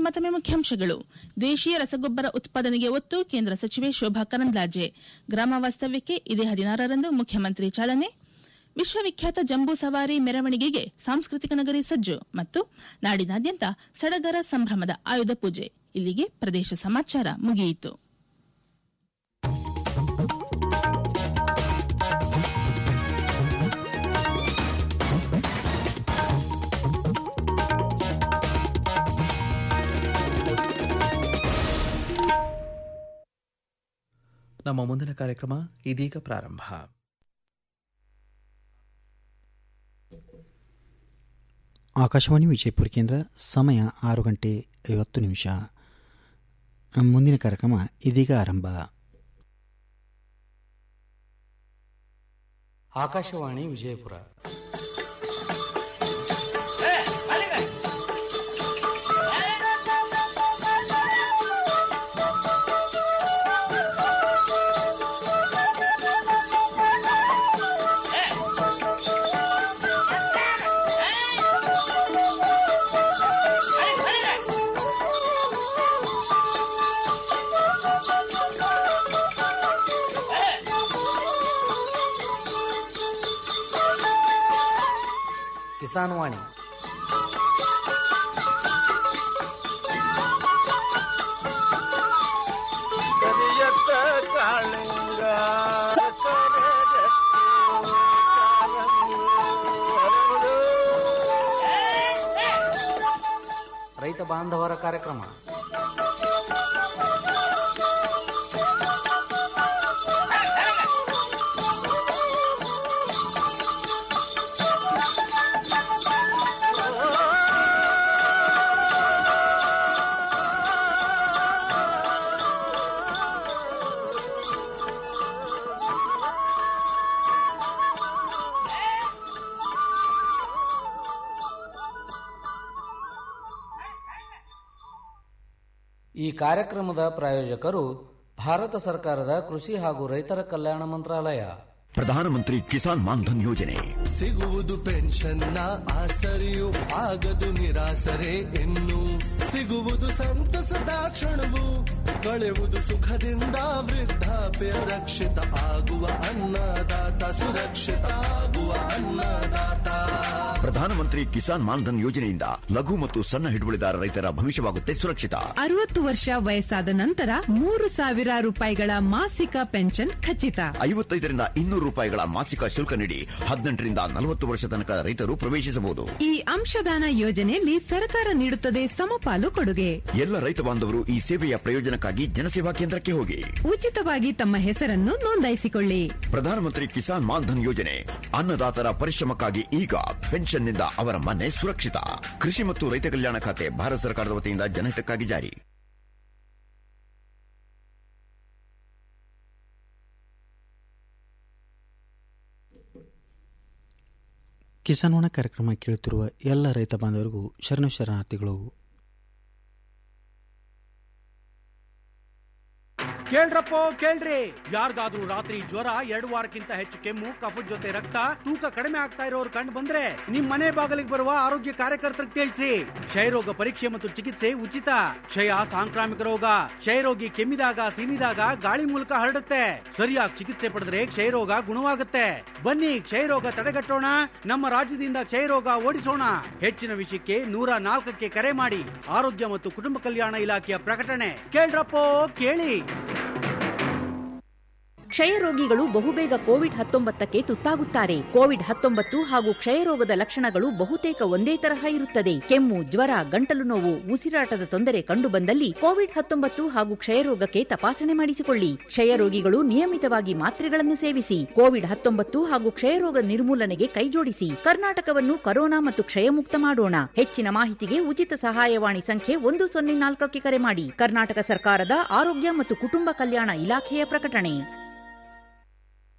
ಮತ್ತೊಮ್ಮೆ ಮುಖ್ಯಾಂಶಗಳು ದೇಶೀಯ ರಸಗೊಬ್ಬರ ಉತ್ಪಾದನೆಗೆ ಒತ್ತು ಕೇಂದ್ರ ಸಚಿವೆ ಶೋಭಾ ಕರಂದ್ಲಾಜೆ ಗ್ರಾಮ ವಾಸ್ತವ್ಯಕ್ಕೆ ಇದೇ ಹದಿನಾರರಂದು ಮುಖ್ಯಮಂತ್ರಿ ಚಾಲನೆ ವಿಶ್ವವಿಖ್ಯಾತ ಜಂಬೂ ಸವಾರಿ ಮೆರವಣಿಗೆಗೆ ಸಾಂಸ್ಕೃತಿಕ ನಗರಿ ಸಜ್ಜು ಮತ್ತು ನಾಡಿನಾದ್ಯಂತ ಸಡಗರ ಸಂಭ್ರಮದ ಆಯುಧ ಪೂಜೆ ಇಲ್ಲಿಗೆ ಪ್ರದೇಶ ಸಮಾಚಾರ ಮುಗಿಯಿತು ನಮ್ಮ ಮುಂದಿನ ಕಾರ್ಯಕ್ರಮ ಇದೀಗ ಪ್ರಾರಂಭ ಆಕಾಶವಾಣಿ ವಿಜಯಪುರ ಕೇಂದ್ರ ಸಮಯ ಆರು ಗಂಟೆ ಐವತ್ತು ನಿಮಿಷ ಮುಂದಿನ ಕಾರ್ಯಕ್ರಮ ಇದೀಗ ಆರಂಭ ಆಕಾಶವಾಣಿ ವಿಜಯಪುರ ಕಿಸಾನ್ ವಾಣಿ ಕರಿಯತ್ತ ಕಾಳಿಂಗ ಕರೆದತ್ತು ಕಾಲಂದು ಹರಡು. ರೈತ ಬಾಂಧವರ ಕಾರ್ಯಕ್ರಮ ಈ ಕಾರ್ಯಕ್ರಮದ ಪ್ರಾಯೋಜಕರು ಭಾರತ ಸರ್ಕಾರದ ಕೃಷಿ ಹಾಗೂ ರೈತರ ಕಲ್ಯಾಣ ಮಂತ್ರಾಲಯ ಪ್ರಧಾನಮಂತ್ರಿ ಕಿಸಾನ್ ಮಾನ್ಧನ್ ಯೋಜನೆ ಸಿಗುವುದು ಪೆನ್ಷನ್ನ ಆಸರೆಯು ಆಗದು ನಿರಾಸರೆ ಇನ್ನು ಸಿಗುವುದು ಸಂತಸದ ಕ್ಷಣವು ಕಳೆಯುವುದು ಸುಖದಿಂದ ವೃದ್ಧಾಪ್ಯ ರಕ್ಷಿತ ಆಗುವ ಅನ್ನದಾತ ಸುರಕ್ಷಿತ ಆಗುವ ಅನ್ನದಾತ ಪ್ರಧಾನಮಂತ್ರಿ ಕಿಸಾನ್ ಮಾನ್ಧನ್ ಯೋಜನೆಯಿಂದ ಲಘು ಮತ್ತು ಸಣ್ಣ ಹಿಡುವಳಿದಾರ ರೈತರ ಭವಿಷ್ಯವಾಗುತ್ತೆ ಸುರಕ್ಷಿತ ಅರವತ್ತು ವರ್ಷ ವಯಸ್ಸಾದ ನಂತರ ಮೂರು ಸಾವಿರ ರೂಪಾಯಿಗಳ ಮಾಸಿಕ ಪೆನ್ಷನ್ ಖಚಿತ ಐವತ್ತೈದರಿಂದ ಇನ್ನೂರು ರೂಪಾಯಿಗಳ ಮಾಸಿಕ ಶುಲ್ಕ ನೀಡಿ ಹದಿನೆಂಟರಿಂದ ನಲವತ್ತು ವರ್ಷ ತನಕ ರೈತರು ಪ್ರವೇಶಿಸಬಹುದು ಈ ಅಂಶದಾನ ಯೋಜನೆಯಲ್ಲಿ ಸರ್ಕಾರ ನೀಡುತ್ತದೆ ಸಮಪಾಲು ಕೊಡುಗೆ ಎಲ್ಲ ರೈತ ಬಾಂಧವರು ಈ ಸೇವೆಯ ಪ್ರಯೋಜನಕ್ಕಾಗಿ ಜನಸೇವಾ ಕೇಂದ್ರಕ್ಕೆ ಹೋಗಿ ಉಚಿತವಾಗಿ ತಮ್ಮ ಹೆಸರನ್ನು ನೋಂದಾಯಿಸಿಕೊಳ್ಳಿ ಪ್ರಧಾನಮಂತ್ರಿ ಕಿಸಾನ್ ಮಾನ್ಧನ್ ಯೋಜನೆ ಅನ್ನದಾತರ ಪರಿಶ್ರಮಕ್ಕಾಗಿ ಈಗ ಪೆನ್ಷನ್ನಿಂದ ಅವರ ಮನೆ ಸುರಕ್ಷಿತ ಕೃಷಿ ಮತ್ತು ರೈತ ಕಲ್ಯಾಣ ಖಾತೆ ಭಾರತ ಸರ್ಕಾರದ ವತಿಯಿಂದ ಜನಹಿತಕ್ಕಾಗಿ ಜಾರಿ ಕಿಸಾನ್ವಾಣ ಕಾರ್ಯಕ್ರಮ ಕೇಳುತ್ತಿರುವ ಎಲ್ಲ ರೈತ ಬಾಂಧವರಿಗೂ ಶರಣ ಶರಣಾರ್ಥಿಗಳು ಕೇಳ್ರಪ್ಪೋ ಕೇಳ್ರಿ ಯಾರಿಗಾದ್ರೂ ರಾತ್ರಿ ಜ್ವರ ಎರಡು ವಾರಕ್ಕಿಂತ ಹೆಚ್ಚು ಕೆಮ್ಮು ಕಫದ ಜೊತೆ ರಕ್ತ ತೂಕ ಕಡಿಮೆ ಆಗ್ತಾ ಇರೋರು ಕಂಡು ಬಂದ್ರೆ ನಿಮ್ ಮನೆ ಬಾಗಿಲಿಗೆ ಬರುವ ಆರೋಗ್ಯ ಕಾರ್ಯಕರ್ತರಿಗೆ ತಿಳಿಸಿ ಕ್ಷಯರೋಗ ಪರೀಕ್ಷೆ ಮತ್ತು ಚಿಕಿತ್ಸೆ ಉಚಿತ ಕ್ಷಯ ಸಾಂಕ್ರಾಮಿಕ ರೋಗ ಕ್ಷಯರೋಗಿ ಕೆಮ್ಮಿದಾಗ ಸೀನಿದಾಗ ಗಾಳಿ ಮೂಲಕ ಹರಡುತ್ತೆ ಸರಿಯಾಗಿ ಚಿಕಿತ್ಸೆ ಪಡೆದ್ರೆ ಕ್ಷಯರೋಗ ಗುಣವಾಗುತ್ತೆ ಬನ್ನಿ ಕ್ಷಯರೋಗ ತಡೆಗಟ್ಟೋಣ ನಮ್ಮ ರಾಜ್ಯದಿಂದ ಕ್ಷಯರೋಗ ಓಡಿಸೋಣ ಹೆಚ್ಚಿನ ವಿಷಯಕ್ಕೆ ನೂರ ನಾಲ್ಕಕ್ಕೆ ಕರೆ ಮಾಡಿ ಆರೋಗ್ಯ ಮತ್ತು ಕುಟುಂಬ ಕಲ್ಯಾಣ ಇಲಾಖೆಯ ಪ್ರಕಟಣೆ ಕೇಳ್ರಪ್ಪೋ ಕೇಳಿ ಕ್ಷಯರೋಗಿಗಳು ಬಹುಬೇಗ ಕೋವಿಡ್ ಹತ್ತೊಂಬತ್ತಕ್ಕೆ ತುತ್ತಾಗುತ್ತಾರೆ ಕೋವಿಡ್ ಹತ್ತೊಂಬತ್ತು ಹಾಗೂ ಕ್ಷಯರೋಗದ ಲಕ್ಷಣಗಳು ಬಹುತೇಕ ಒಂದೇ ತರಹ ಇರುತ್ತದೆ ಕೆಮ್ಮು ಜ್ವರ ಗಂಟಲು ನೋವು ಉಸಿರಾಟದ ತೊಂದರೆ ಕಂಡುಬಂದಲ್ಲಿ ಕೋವಿಡ್ ಹತ್ತೊಂಬತ್ತು ಹಾಗೂ ಕ್ಷಯರೋಗಕ್ಕೆ ತಪಾಸಣೆ ಮಾಡಿಸಿಕೊಳ್ಳಿ ಕ್ಷಯರೋಗಿಗಳು ನಿಯಮಿತವಾಗಿ ಮಾತ್ರೆಗಳನ್ನು ಸೇವಿಸಿ ಕೋವಿಡ್ ಹತ್ತೊಂಬತ್ತು ಹಾಗೂ ಕ್ಷಯರೋಗ ನಿರ್ಮೂಲನೆಗೆ ಕೈಜೋಡಿಸಿ ಕರ್ನಾಟಕವನ್ನು ಕರೋನಾ ಮತ್ತು ಕ್ಷಯಮುಕ್ತ ಮಾಡೋಣ ಹೆಚ್ಚಿನ ಮಾಹಿತಿಗೆ ಉಚಿತ ಸಹಾಯವಾಣಿ ಸಂಖ್ಯೆ ಒಂದು ಸೊನ್ನೆ ನಾಲ್ಕಕ್ಕೆ ಕರೆ ಮಾಡಿ ಕರ್ನಾಟಕ ಸರ್ಕಾರದ ಆರೋಗ್ಯ ಮತ್ತು ಕುಟುಂಬ ಕಲ್ಯಾಣ ಇಲಾಖೆಯ ಪ್ರಕಟಣೆ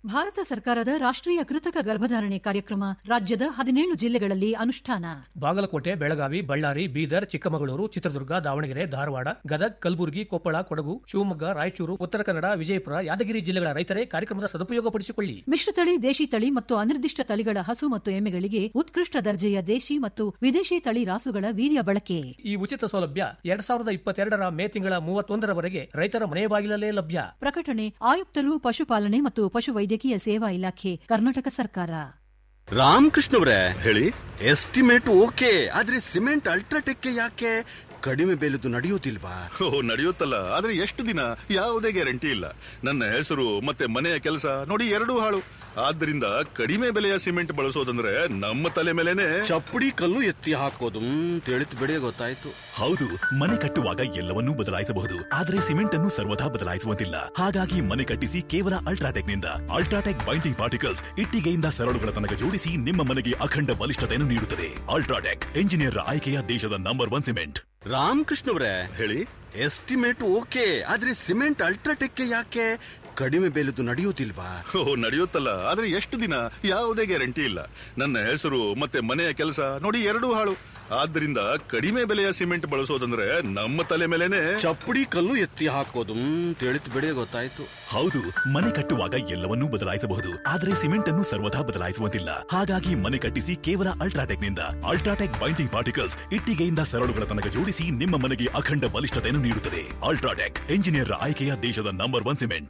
ಭಾರತ ಸರ್ಕಾರದ ರಾಷ್ಟ್ರೀಯ ಕೃತಕ ಗರ್ಭಧಾರಣೆ ಕಾರ್ಯಕ್ರಮ ರಾಜ್ಯದ ಹದಿನೇಳು ಜಿಲ್ಲೆಗಳಲ್ಲಿ ಅನುಷ್ಠಾನ ಬಾಗಲಕೋಟೆ ಬೆಳಗಾವಿ ಬಳ್ಳಾರಿ ಬೀದರ್ ಚಿಕ್ಕಮಗಳೂರು ಚಿತ್ರದುರ್ಗ ದಾವಣಗೆರೆ ಧಾರವಾಡ ಗದಗ್ ಕಲಬುರಗಿ ಕೊಪ್ಪಳ ಕೊಡಗು ಶಿವಮೊಗ್ಗ ರಾಯಚೂರು ಉತ್ತರ ಕನ್ನಡ ವಿಜಯಪುರ ಯಾದಗಿರಿ ಜಿಲ್ಲೆಗಳ ರೈತರೇ ಕಾರ್ಯಕ್ರಮದ ಸದುಪಯೋಗಪಡಿಸಿಕೊಳ್ಳಿ ಮಿಶ್ರತಳಿ ದೇಶಿ ತಳಿ ಮತ್ತು ಅನಿರ್ದಿಷ್ಟ ತಳಿಗಳ ಹಸು ಮತ್ತು ಎಮ್ಮೆಗಳಿಗೆ ಉತ್ಕೃಷ್ಟ ದರ್ಜೆಯ ದೇಶಿ ಮತ್ತು ವಿದೇಶಿ ತಳಿ ರಾಸುಗಳ ವೀರ್ಯ ಬಳಕೆ ಈ ಉಚಿತ ಸೌಲಭ್ಯ ಎರಡ್ ಸಾವಿರದ ಇಪ್ಪತ್ತೆರಡರ ಮೇ ತಿಂಗಳ ಮೂವತ್ತೊಂದರವರೆಗೆ ರೈತರ ಮನೆ ಬಾಗಿಲಲ್ಲೇ ಲಭ್ಯ ಪ್ರಕಟಣೆ ಆಯುಕ್ತರು ಪಶುಪಾಲನೆ ಮತ್ತು ಪಶುವೈದ್ಯಕೀಯ ಸೇವಾ ಇಲಾಖೆ ಕರ್ನಾಟಕ ಸರ್ಕಾರ ರಾಮಕೃಷ್ಣವ್ರೆ ಹೇಳಿ ಎಸ್ಟಿಮೇಟ್ ಓಕೆ ಆದ್ರೆ ಸಿಮೆಂಟ್ ಅಲ್ಟ್ರಾಟೆಕ್ ಯಾಕೆ ಕಡಿಮೆ ಬೆಲೆದು ನಡೆಯೋದಿಲ್ವಾ ಓ ನಡೆಯುತ್ತಲ್ಲ ಆದ್ರೆ ಎಷ್ಟು ದಿನ ಯಾವುದೇ ಗ್ಯಾರಂಟಿ ಇಲ್ಲ ನನ್ನ ಹೆಸರು ಮತ್ತೆ ಮನೆಯ ಕೆಲಸ ನೋಡಿ ಎರಡೂ ಹಾಳು ಆದ್ರಿಂದ ಕಡಿಮೆ ಬೆಲೆಯ ಸಿಮೆಂಟ್ ಬಳಸೋದಂದ್ರೆ ನಮ್ಮ ತಲೆ ಮೇಲೆನೆ ಚಪ್ಪಡಿ ಕಲ್ಲು ಎತ್ತಿ ಹಾಕೋದು ತಿಳಿತು ಬಿಡಿ ಗೊತ್ತಾಯ್ತು ಹೌದು ಮನೆ ಕಟ್ಟುವಾಗ ಎಲ್ಲವನ್ನೂ ಬದಲಾಯಿಸಬಹುದು ಆದರೆ ಸಿಮೆಂಟ್ ಅನ್ನು ಸರ್ವದಾ ಬದಲಾಯಿಸುವಂತಿಲ್ಲ ಹಾಗಾಗಿ ಮನೆ ಕಟ್ಟಿಸಿ ಕೇವಲ ಅಲ್ಟ್ರಾಟೆಕ್ ನಿಂದ ಅಲ್ಟ್ರಾಟೆಕ್ ಬೈಂಡಿಂಗ್ ಪಾರ್ಟಿಕಲ್ಸ್ ಇಟ್ಟಿಗೆಯಿಂದ ಸರಳುಗಳ ತನಕ ಜೋಡಿಸಿ ನಿಮ್ಮ ಮನೆಗೆ ಅಖಂಡ ಬಲಿಷ್ಠತೆಯನ್ನು ನೀಡುತ್ತದೆ ಅಲ್ಟ್ರಾಟೆಕ್ ಎಂಜಿನಿಯರ್ ಆಯ್ಕೆಯ ದೇಶದ ನಂಬರ್ ಒನ್ ಸಿಮೆಂಟ್ ರಾಮಕೃಷ್ಣವ್ರೆ ಹೇಳಿ ಎಸ್ಟಿಮೇಟ್ ಓಕೆ ಆದ್ರೆ ಸಿಮೆಂಟ್ ಅಲ್ಟ್ರಾಟೆಕ್ ಯಾಕೆ ಕಡಿಮೆ ಬೆಲೆದು ನಡೆಯೋದಿಲ್ವಾ ಓ ನಡೆಯುತ್ತಲ್ಲ ಆದ್ರೆ ಎಷ್ಟು ದಿನ ಯಾವುದೇ ಗ್ಯಾರಂಟಿ ಇಲ್ಲ ನನ್ನ ಹೆಸರು ಮತ್ತೆ ಮನೆಯ ಕೆಲಸ ನೋಡಿ ಎರಡೂ ಹಾಳು ಆದ್ರಿಂದ ಕಡಿಮೆ ಬೆಲೆಯ ಸಿಮೆಂಟ್ ಬಳಸೋದಂದ್ರೆ ನಮ್ಮ ತಲೆ ಮೇಲೆನೆ ಚಪ್ಪಡಿ ಕಲ್ಲು ಎತ್ತಿ ಹಾಕೋದು ತಿಳಿತು ಬಿಡಿ ಗೊತ್ತಾಯ್ತು ಹೌದು ಮನೆ ಕಟ್ಟುವಾಗ ಎಲ್ಲವನ್ನೂ ಬದಲಾಯಿಸಬಹುದು ಆದರೆ ಸಿಮೆಂಟ್ ಅನ್ನು ಸರ್ವದಾ ಬದಲಾಯಿಸುವಂತಿಲ್ಲ ಹಾಗಾಗಿ ಮನೆ ಕಟ್ಟಿಸಿ ಕೇವಲ ಅಲ್ಟ್ರಾಟೆಕ್ ನಿಂದ ಅಲ್ಟ್ರಾಟೆಕ್ ಬೈಂಡಿಂಗ್ ಪಾರ್ಟಿಕಲ್ಸ್ ಇಟ್ಟಿಗೆಯಿಂದ ಸರಳುಗಳ ತನಕ ಜೋಡಿಸಿ ನಿಮ್ಮ ಮನೆಗೆ ಅಖಂಡ ಬಲಿಷ್ಠತೆಯನ್ನು ನೀಡುತ್ತದೆ ಅಲ್ಟ್ರಾಟೆಕ್ ಎಂಜಿನಿಯರ್ ಆಯ್ಕೆಯ ದೇಶದ ನಂಬರ್ ಒನ್ ಸಿಮೆಂಟ್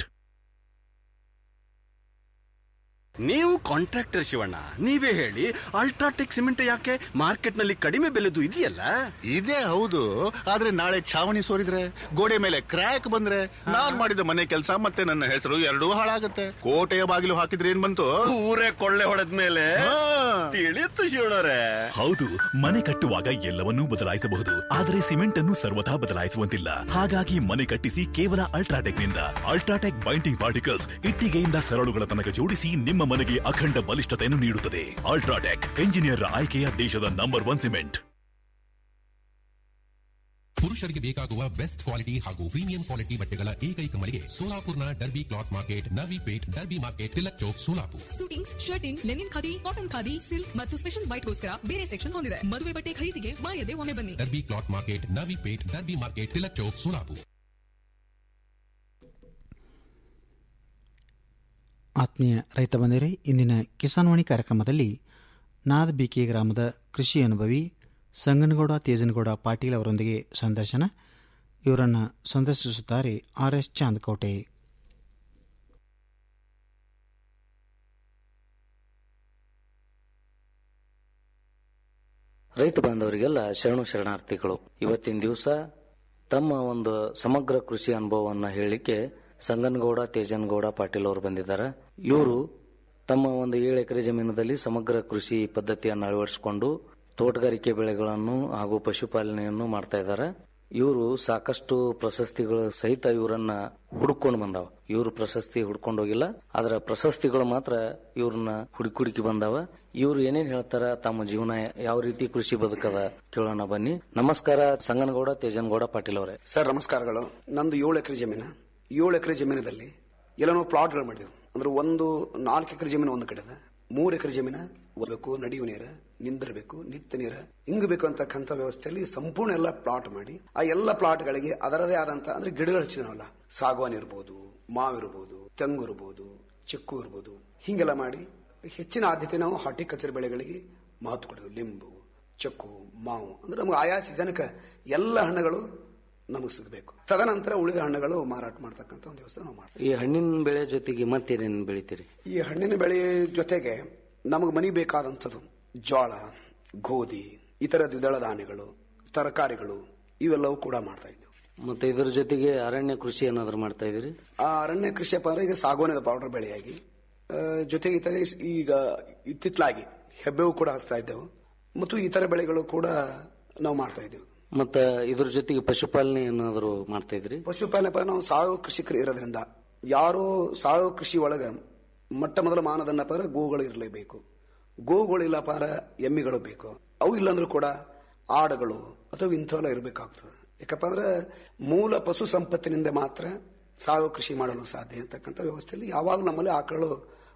ನೀವು ಕಾಂಟ್ರಾಕ್ಟರ್ ಶಿವಣ್ಣ ನೀವೇ ಹೇಳಿ ಅಲ್ಟ್ರಾಟೆಕ್ ಸಿಮೆಂಟ್ ಯಾಕೆ ಮಾರ್ಕೆಟ್ ನಲ್ಲಿ ಕಡಿಮೆ ಬೆಲೆದು ಇದೆಯಲ್ಲ ಇದೇ ಹೌದು ಆದ್ರೆ ನಾಳೆ ಛಾವಣಿ ಸೋರಿದ್ರೆ ಗೋಡೆ ಮೇಲೆ ಕ್ರ್ಯಾಕ್ ಬಂದ್ರೆ ನಾನ್ ಮಾಡಿದ ಮನೆ ಕೆಲಸ ಮತ್ತೆ ನನ್ನ ಹೆಸರು ಎರಡೂ ಹಾಳಾಗತ್ತೆ ಕೋಟೆಯ ಬಾಗಿಲು ಹಾಕಿದ್ರೆ ಏನ್ ಬಂತು ಊರೇ ಕೊಳ್ಳೆ ಹೊಡೆದ ಮೇಲೆ ತಿಳಿಯುತ್ತು ಶಿವಣ್ಣರೇ ಹೌದು ಮನೆ ಕಟ್ಟುವಾಗ ಎಲ್ಲವನ್ನೂ ಬದಲಾಯಿಸಬಹುದು ಆದರೆ ಸಿಮೆಂಟ್ ಅನ್ನು ಸರ್ವದಾ ಬದಲಾಯಿಸುವಂತಿಲ್ಲ ಹಾಗಾಗಿ ಮನೆ ಕಟ್ಟಿಸಿ ಕೇವಲ ಅಲ್ಟ್ರಾಟೆಕ್ ನಿಂದ ಅಲ್ಟ್ರಾಟೆಕ್ ಬೈಂಡಿಂಗ್ ಪಾರ್ಟಿಕಲ್ಸ್ ಇಟ್ಟಿಗೆಯಿಂದ ಸರಳುಗಳ ತನಕ ಜೋಡಿಸಿ ನಿಮ್ಮ ಮನೆಗೆ ಅಖಂಡ ಬಲಿಷ್ಠತೆಯನ್ನು ನೀಡುತ್ತದೆ ಅಲ್ಟ್ರಾಟೆಕ್ ಎಂಜಿನಿಯರ್ ಆಯ್ಕೆಯ ದೇಶದ ನಂಬರ್ ಒನ್ ಸಿಮೆಂಟ್ ಪುರುಷರಿಗೆ ಬೇಕಾಗುವ ಬೆಸ್ಟ್ ಕ್ವಾಲಿಟಿ ಹಾಗೂ ಪ್ರೀಮಿಯಂ ಕ್ವಾಲಿಟಿ ಬಟ್ಟೆಗಳ ಏಕೈಕ ಮಳಿಗೆ ಸೋಲಾಪುರ್ನ Derby cloth market Navi Peth Derby market Tilak Chowk Solapur suitings shirting linen khadi cotton khadi silk ಮತ್ತು ಸ್ಪೆಷಲ್ ವೈಟ್ಗೋಸ್ಕರ ಬೇರೆ ಸೆಕ್ಷನ್ ಹೊಂದಿದೆ ಮದುವೆ ಬಟ್ಟೆ ಖರೀದಿಗೆ ಮಾಯದೆ ಒಮ್ಮೆ ಬನ್ನಿ Derby cloth market Navi Peth Derby market Tilak Chowk Solapur ಆತ್ಮೀಯ ರೈತ ಬಂದರೆ ಇಂದಿನ ಕಿಸಾನ್ವಾಣಿ ಕಾರ್ಯಕ್ರಮದಲ್ಲಿ ನಾದಬಿಕೆ ಗ್ರಾಮದ ಕೃಷಿ ಅನುಭವಿ ಸಂಗನಗೌಡ ತೇಜನಗೌಡ ಪಾಟೀಲ್ ಅವರೊಂದಿಗೆ ಸಂದರ್ಶನ ಇವರನ್ನು ಸಂದರ್ಶಿಸುತ್ತಾರೆ ಆರ್ ಎಸ್ ಚಾಂದಕೋಟೆ ರೈತ ಬಾಂಧವರಿಗೆಲ್ಲ ಶರಣು ಶರಣಾರ್ಥಿಗಳು ಇವತ್ತಿನ ದಿವಸ ತಮ್ಮ ಒಂದು ಸಮಗ್ರ ಕೃಷಿ ಅನುಭವವನ್ನು ಹೇಳಲಿಕ್ಕೆ ಸಂಗನಗೌಡ ತೇಜನಗೌಡ ಪಾಟೀಲ್ ಅವರು ಬಂದಿದ್ದಾರೆ ಇವರು ತಮ್ಮ ಒಂದು ಏಳು ಎಕರೆ ಜಮೀನಿನಲ್ಲಿ ಸಮಗ್ರ ಕೃಷಿ ಪದ್ಧತಿಯನ್ನು ಅಳವಡಿಸಿಕೊಂಡು ತೋಟಗಾರಿಕೆ ಬೆಳೆಗಳನ್ನು ಹಾಗೂ ಪಶುಪಾಲನೆಯನ್ನು ಮಾಡ್ತಾ ಇದ್ದಾರೆ ಇವರು ಸಾಕಷ್ಟು ಪ್ರಶಸ್ತಿಗಳು ಸಹಿತ ಇವರನ್ನ ಹುಡುಕೊಂಡು ಬಂದಾವ ಇವರು ಪ್ರಶಸ್ತಿ ಹುಡ್ಕೊಂಡು ಹೋಗಿಲ್ಲ ಆದ್ರ ಪ್ರಶಸ್ತಿಗಳು ಮಾತ್ರ ಇವ್ರನ್ನ ಹುಡುಕಿ ಬಂದಾವ ಇವ್ರು ಏನೇನ್ ಹೇಳ್ತಾರ ತಮ್ಮ ಜೀವನ ಯಾವ ರೀತಿ ಕೃಷಿ ಬದುಕದ ಕೇಳೋಣ ಬನ್ನಿ ನಮಸ್ಕಾರ ಸಂಗನಗೌಡ ತೇಜನಗೌಡ ಪಾಟೀಲ್ ಅವರೇ ಸರ್ ನಮಸ್ಕಾರಗಳು ನಂದು ಏಳು ಎಕರೆ ಜಮೀನು ಏಳು ಎಕರೆ ಜಮೀನದಲ್ಲಿ ಎಲ್ಲ ನಾವು ಪ್ಲಾಟ್ಗಳು ಮಾಡಿದೆವು ಅಂದ್ರೆ ಒಂದು ನಾಲ್ಕು ಎಕರೆ ಜಮೀನು ಒಂದು ಕಡೆ ಇದೆ ಮೂರು ಎಕರೆ ಜಮೀನ ಓದಬೇಕು ನಡೆಯುವ ನೀರ ನಿಂದಿರಬೇಕು ನಿತ್ಯ ನೀರ ಹಿಂಗಬೇಕು ಅಂತಕ್ಕಂಥ ವ್ಯವಸ್ಥೆಯಲ್ಲಿ ಸಂಪೂರ್ಣ ಎಲ್ಲ ಪ್ಲಾಟ್ ಮಾಡಿ ಆ ಎಲ್ಲ ಪ್ಲಾಟ್ಗಳಿಗೆ ಅದರದೇ ಆದಂತ ಅಂದ್ರೆ ಗಿಡಗಳು ಹಚ್ಚಿನವಲ್ಲ ಸಾಗವಾನ್ ಇರ್ಬೋದು ಮಾವು ಇರ್ಬೋದು ತೆಂಗು ಇರ್ಬೋದು ಚಿಕ್ಕು ಇರ್ಬೋದು ಹಿಂಗೆಲ್ಲ ಮಾಡಿ ಹೆಚ್ಚಿನ ಆದ್ಯತೆ ನಾವು ಹಾರ್ಟಿಕಲ್ಚರ್ ಬೆಳೆಗಳಿಗೆ ಮಹತ್ವ ಕೊಡೋದು ಲಿಂಬು ಚಕ್ಕು ಮಾವು ಅಂದ್ರೆ ನಮ್ಗೆ ಆಯಾ ಸೀಸನ್ಕ್ಕೆ ಎಲ್ಲ ಹಣ್ಣುಗಳು ನಮಗೆ ಸಿಗಬೇಕು ತದನಂತರ ಉಳಿದ ಹಣ್ಣುಗಳು ಮಾರಾಟ ಮಾಡ್ತಕ್ಕಂಥ ಒಂದು ವ್ಯವಸ್ಥೆ ನಾವು ಮಾಡ್ತೀವಿ ಈ ಹಣ್ಣಿನ ಬೆಳೆ ಜೊತೆಗೆ ಮತ್ತೇನೇನು ಬೆಳಿತೀರಿ ಈ ಹಣ್ಣಿನ ಬೆಳೆ ಜೊತೆಗೆ ನಮಗೆ ಮನಿ ಬೇಕಾದಂಥದ್ದು ಜೋಳ ಗೋಧಿ ಇತರ ದ್ವಿದಳ ಧಾನ್ಯಗಳು ತರಕಾರಿಗಳು ಇವೆಲ್ಲವೂ ಕೂಡ ಮಾಡ್ತಾ ಇದ್ದೇವೆ ಮತ್ತೆ ಇದ್ರ ಜೊತೆಗೆ ಅರಣ್ಯ ಕೃಷಿ ಏನಾದ್ರು ಮಾಡ್ತಾ ಇದೀರಿ ಆ ಅರಣ್ಯ ಕೃಷಿ ಅಂದ್ರೆ ಈಗ ಸಾಗೋನದ ಪೌಡರ್ ಬೆಳೆಯಾಗಿ ಆ, ಜೊತೆಗೆ ಇತರೆ ಈಗ ಇತ್ತಿತ್ತಲಾಗಿ ಹೆಬ್ಬೇವು ಕೂಡ ಹಚ್ತಾ ಇದ್ದೆವು ಮತ್ತು ಇತರ ಬೆಳೆಗಳು ಕೂಡ ನಾವು ಮಾಡ್ತಾ ಇದ್ದೇವೆ ಮತ್ತ ಇದ್ರ ಜೊತೆಗೆ ಪಶುಪಾಲನೆ ಏನಾದ್ರು ಮಾಡ್ತಾ ಇದ್ರಿ ಪಶುಪಾಲನೆ ಪರ ನಾವು ಸಾವಯವ ಕೃಷಿಕರು ಇರೋದ್ರಿಂದ ಯಾರು ಸಾವಯವ ಕೃಷಿ ಒಳಗ ಮೊಟ್ಟ ಮೊದಲ ಮಾನದಂಡ ಪರ ಗೋಗಳು ಇರಲೇಬೇಕು ಗೋಗಳು ಇಲ್ಲ ಪರ ಎಮ್ಮಿಗಳು ಬೇಕು ಅವು ಇಲ್ಲಾಂದ್ರೂ ಕೂಡ ಆಡುಗಳು ಅಥವಾ ಇಂಥವೆಲ್ಲ ಇರಬೇಕಾಗ್ತದೆ ಯಾಕಪ್ಪ ಅಂದ್ರೆ ಮೂಲ ಪಶು ಸಂಪತ್ತಿನಿಂದ ಮಾತ್ರ ಸಾವಯವ ಕೃಷಿ ಮಾಡಲು ಸಾಧ್ಯ ಅಂತಕ್ಕಂಥ ವ್ಯವಸ್ಥೆಯಲ್ಲಿ ಯಾವಾಗ ನಮ್ಮಲ್ಲಿ ಆಕಳು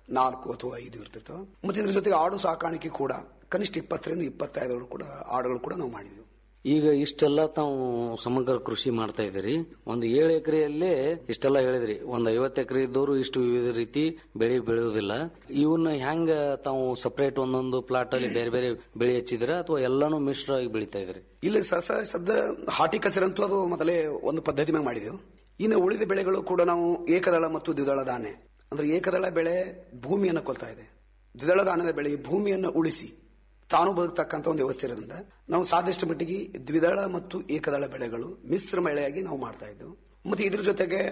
ನಾಲ್ಕು ಅಥವಾ ಐದು ಇರ್ತಿರ್ತಾವೆ ಮತ್ತೆ ಇದ್ರ ಜೊತೆಗೆ ಆಡು ಸಾಕಾಣಿಕೆ ಕೂಡ ಕನಿಷ್ಠ ಇಪ್ಪತ್ತರಿಂದ ಇಪ್ಪತ್ತೈದು ಕೂಡ ಆಡುಗಳು ಕೂಡ ನಾವು ಮಾಡಿದ್ವಿ ಈಗ ಇಷ್ಟೆಲ್ಲ ತಾವು ಸಮಗ್ರ ಕೃಷಿ ಮಾಡ್ತಾ ಇದ್ದೀರಿ ಒಂದು ಏಳು ಎಕರೆಯಲ್ಲೇ ಇಷ್ಟೆಲ್ಲ ಹೇಳಿದ್ರಿ ಒಂದ್ ಐವತ್ತು ಎಕರೆ ಇದ್ದವರು ಇಷ್ಟು ವಿವಿಧ ರೀತಿ ಬೆಳೆ ಬೆಳೆಯುವುದಿಲ್ಲ ಇವನ್ನ ಹೆಂಗ ತಾವು ಸಪರೇಟ್ ಒಂದೊಂದು ಪ್ಲಾಟ್ ಅಲ್ಲಿ ಬೇರೆ ಬೇರೆ ಬೆಳೆ ಹಚ್ಚಿದ್ರ ಅಥವಾ ಎಲ್ಲಾನು ಮಿಶ್ರವಾಗಿ ಬೆಳಿತಾ ಇದ್ರಿ ಇಲ್ಲಿ ಸಸ ಸದ್ಯ ಹಾರ್ಟಿಕಲ್ಚರ್ ಅಂತೂ ಅದು ಮೊದಲೇ ಒಂದು ಪದ್ಧತಿ ಮ್ಯಾಗ ಮಾಡಿದೆವು ಇನ್ನು ಉಳಿದ ಬೆಳೆಗಳು ಕೂಡ ನಾವು ಏಕದಳ ಮತ್ತು ದ್ವಿದಳ ಧಾನ್ಯ ಅಂದ್ರೆ ಏಕದಳ ಬೆಳೆ ಭೂಮಿಯನ್ನು ಕೊಲ್ತಾ ಇದೆ ದ್ವಿದಳ ಧಾನ್ಯದ ಬೆಳೆ ಭೂಮಿಯನ್ನು ಉಳಿಸಿ ತಾನು ಬದುಕತಕ್ಕಂತ ಒಂದು ವ್ಯವಸ್ಥೆ ಇರೋದ್ರಿಂದ ನಾವು ಸಾಧ್ಯಷ್ಟು ಮಟ್ಟಿಗೆ ದ್ವಿದಳ ಮತ್ತು ಏಕದಳ ಬೆಳೆಗಳು ಮಿಶ್ರ ಬೆಳೆಯಾಗಿ ನಾವು ಮಾಡ್ತಾ ಇದ್ದೆವು ಮತ್ತೆ ಇದ್ರ ಜೊತೆಗೆ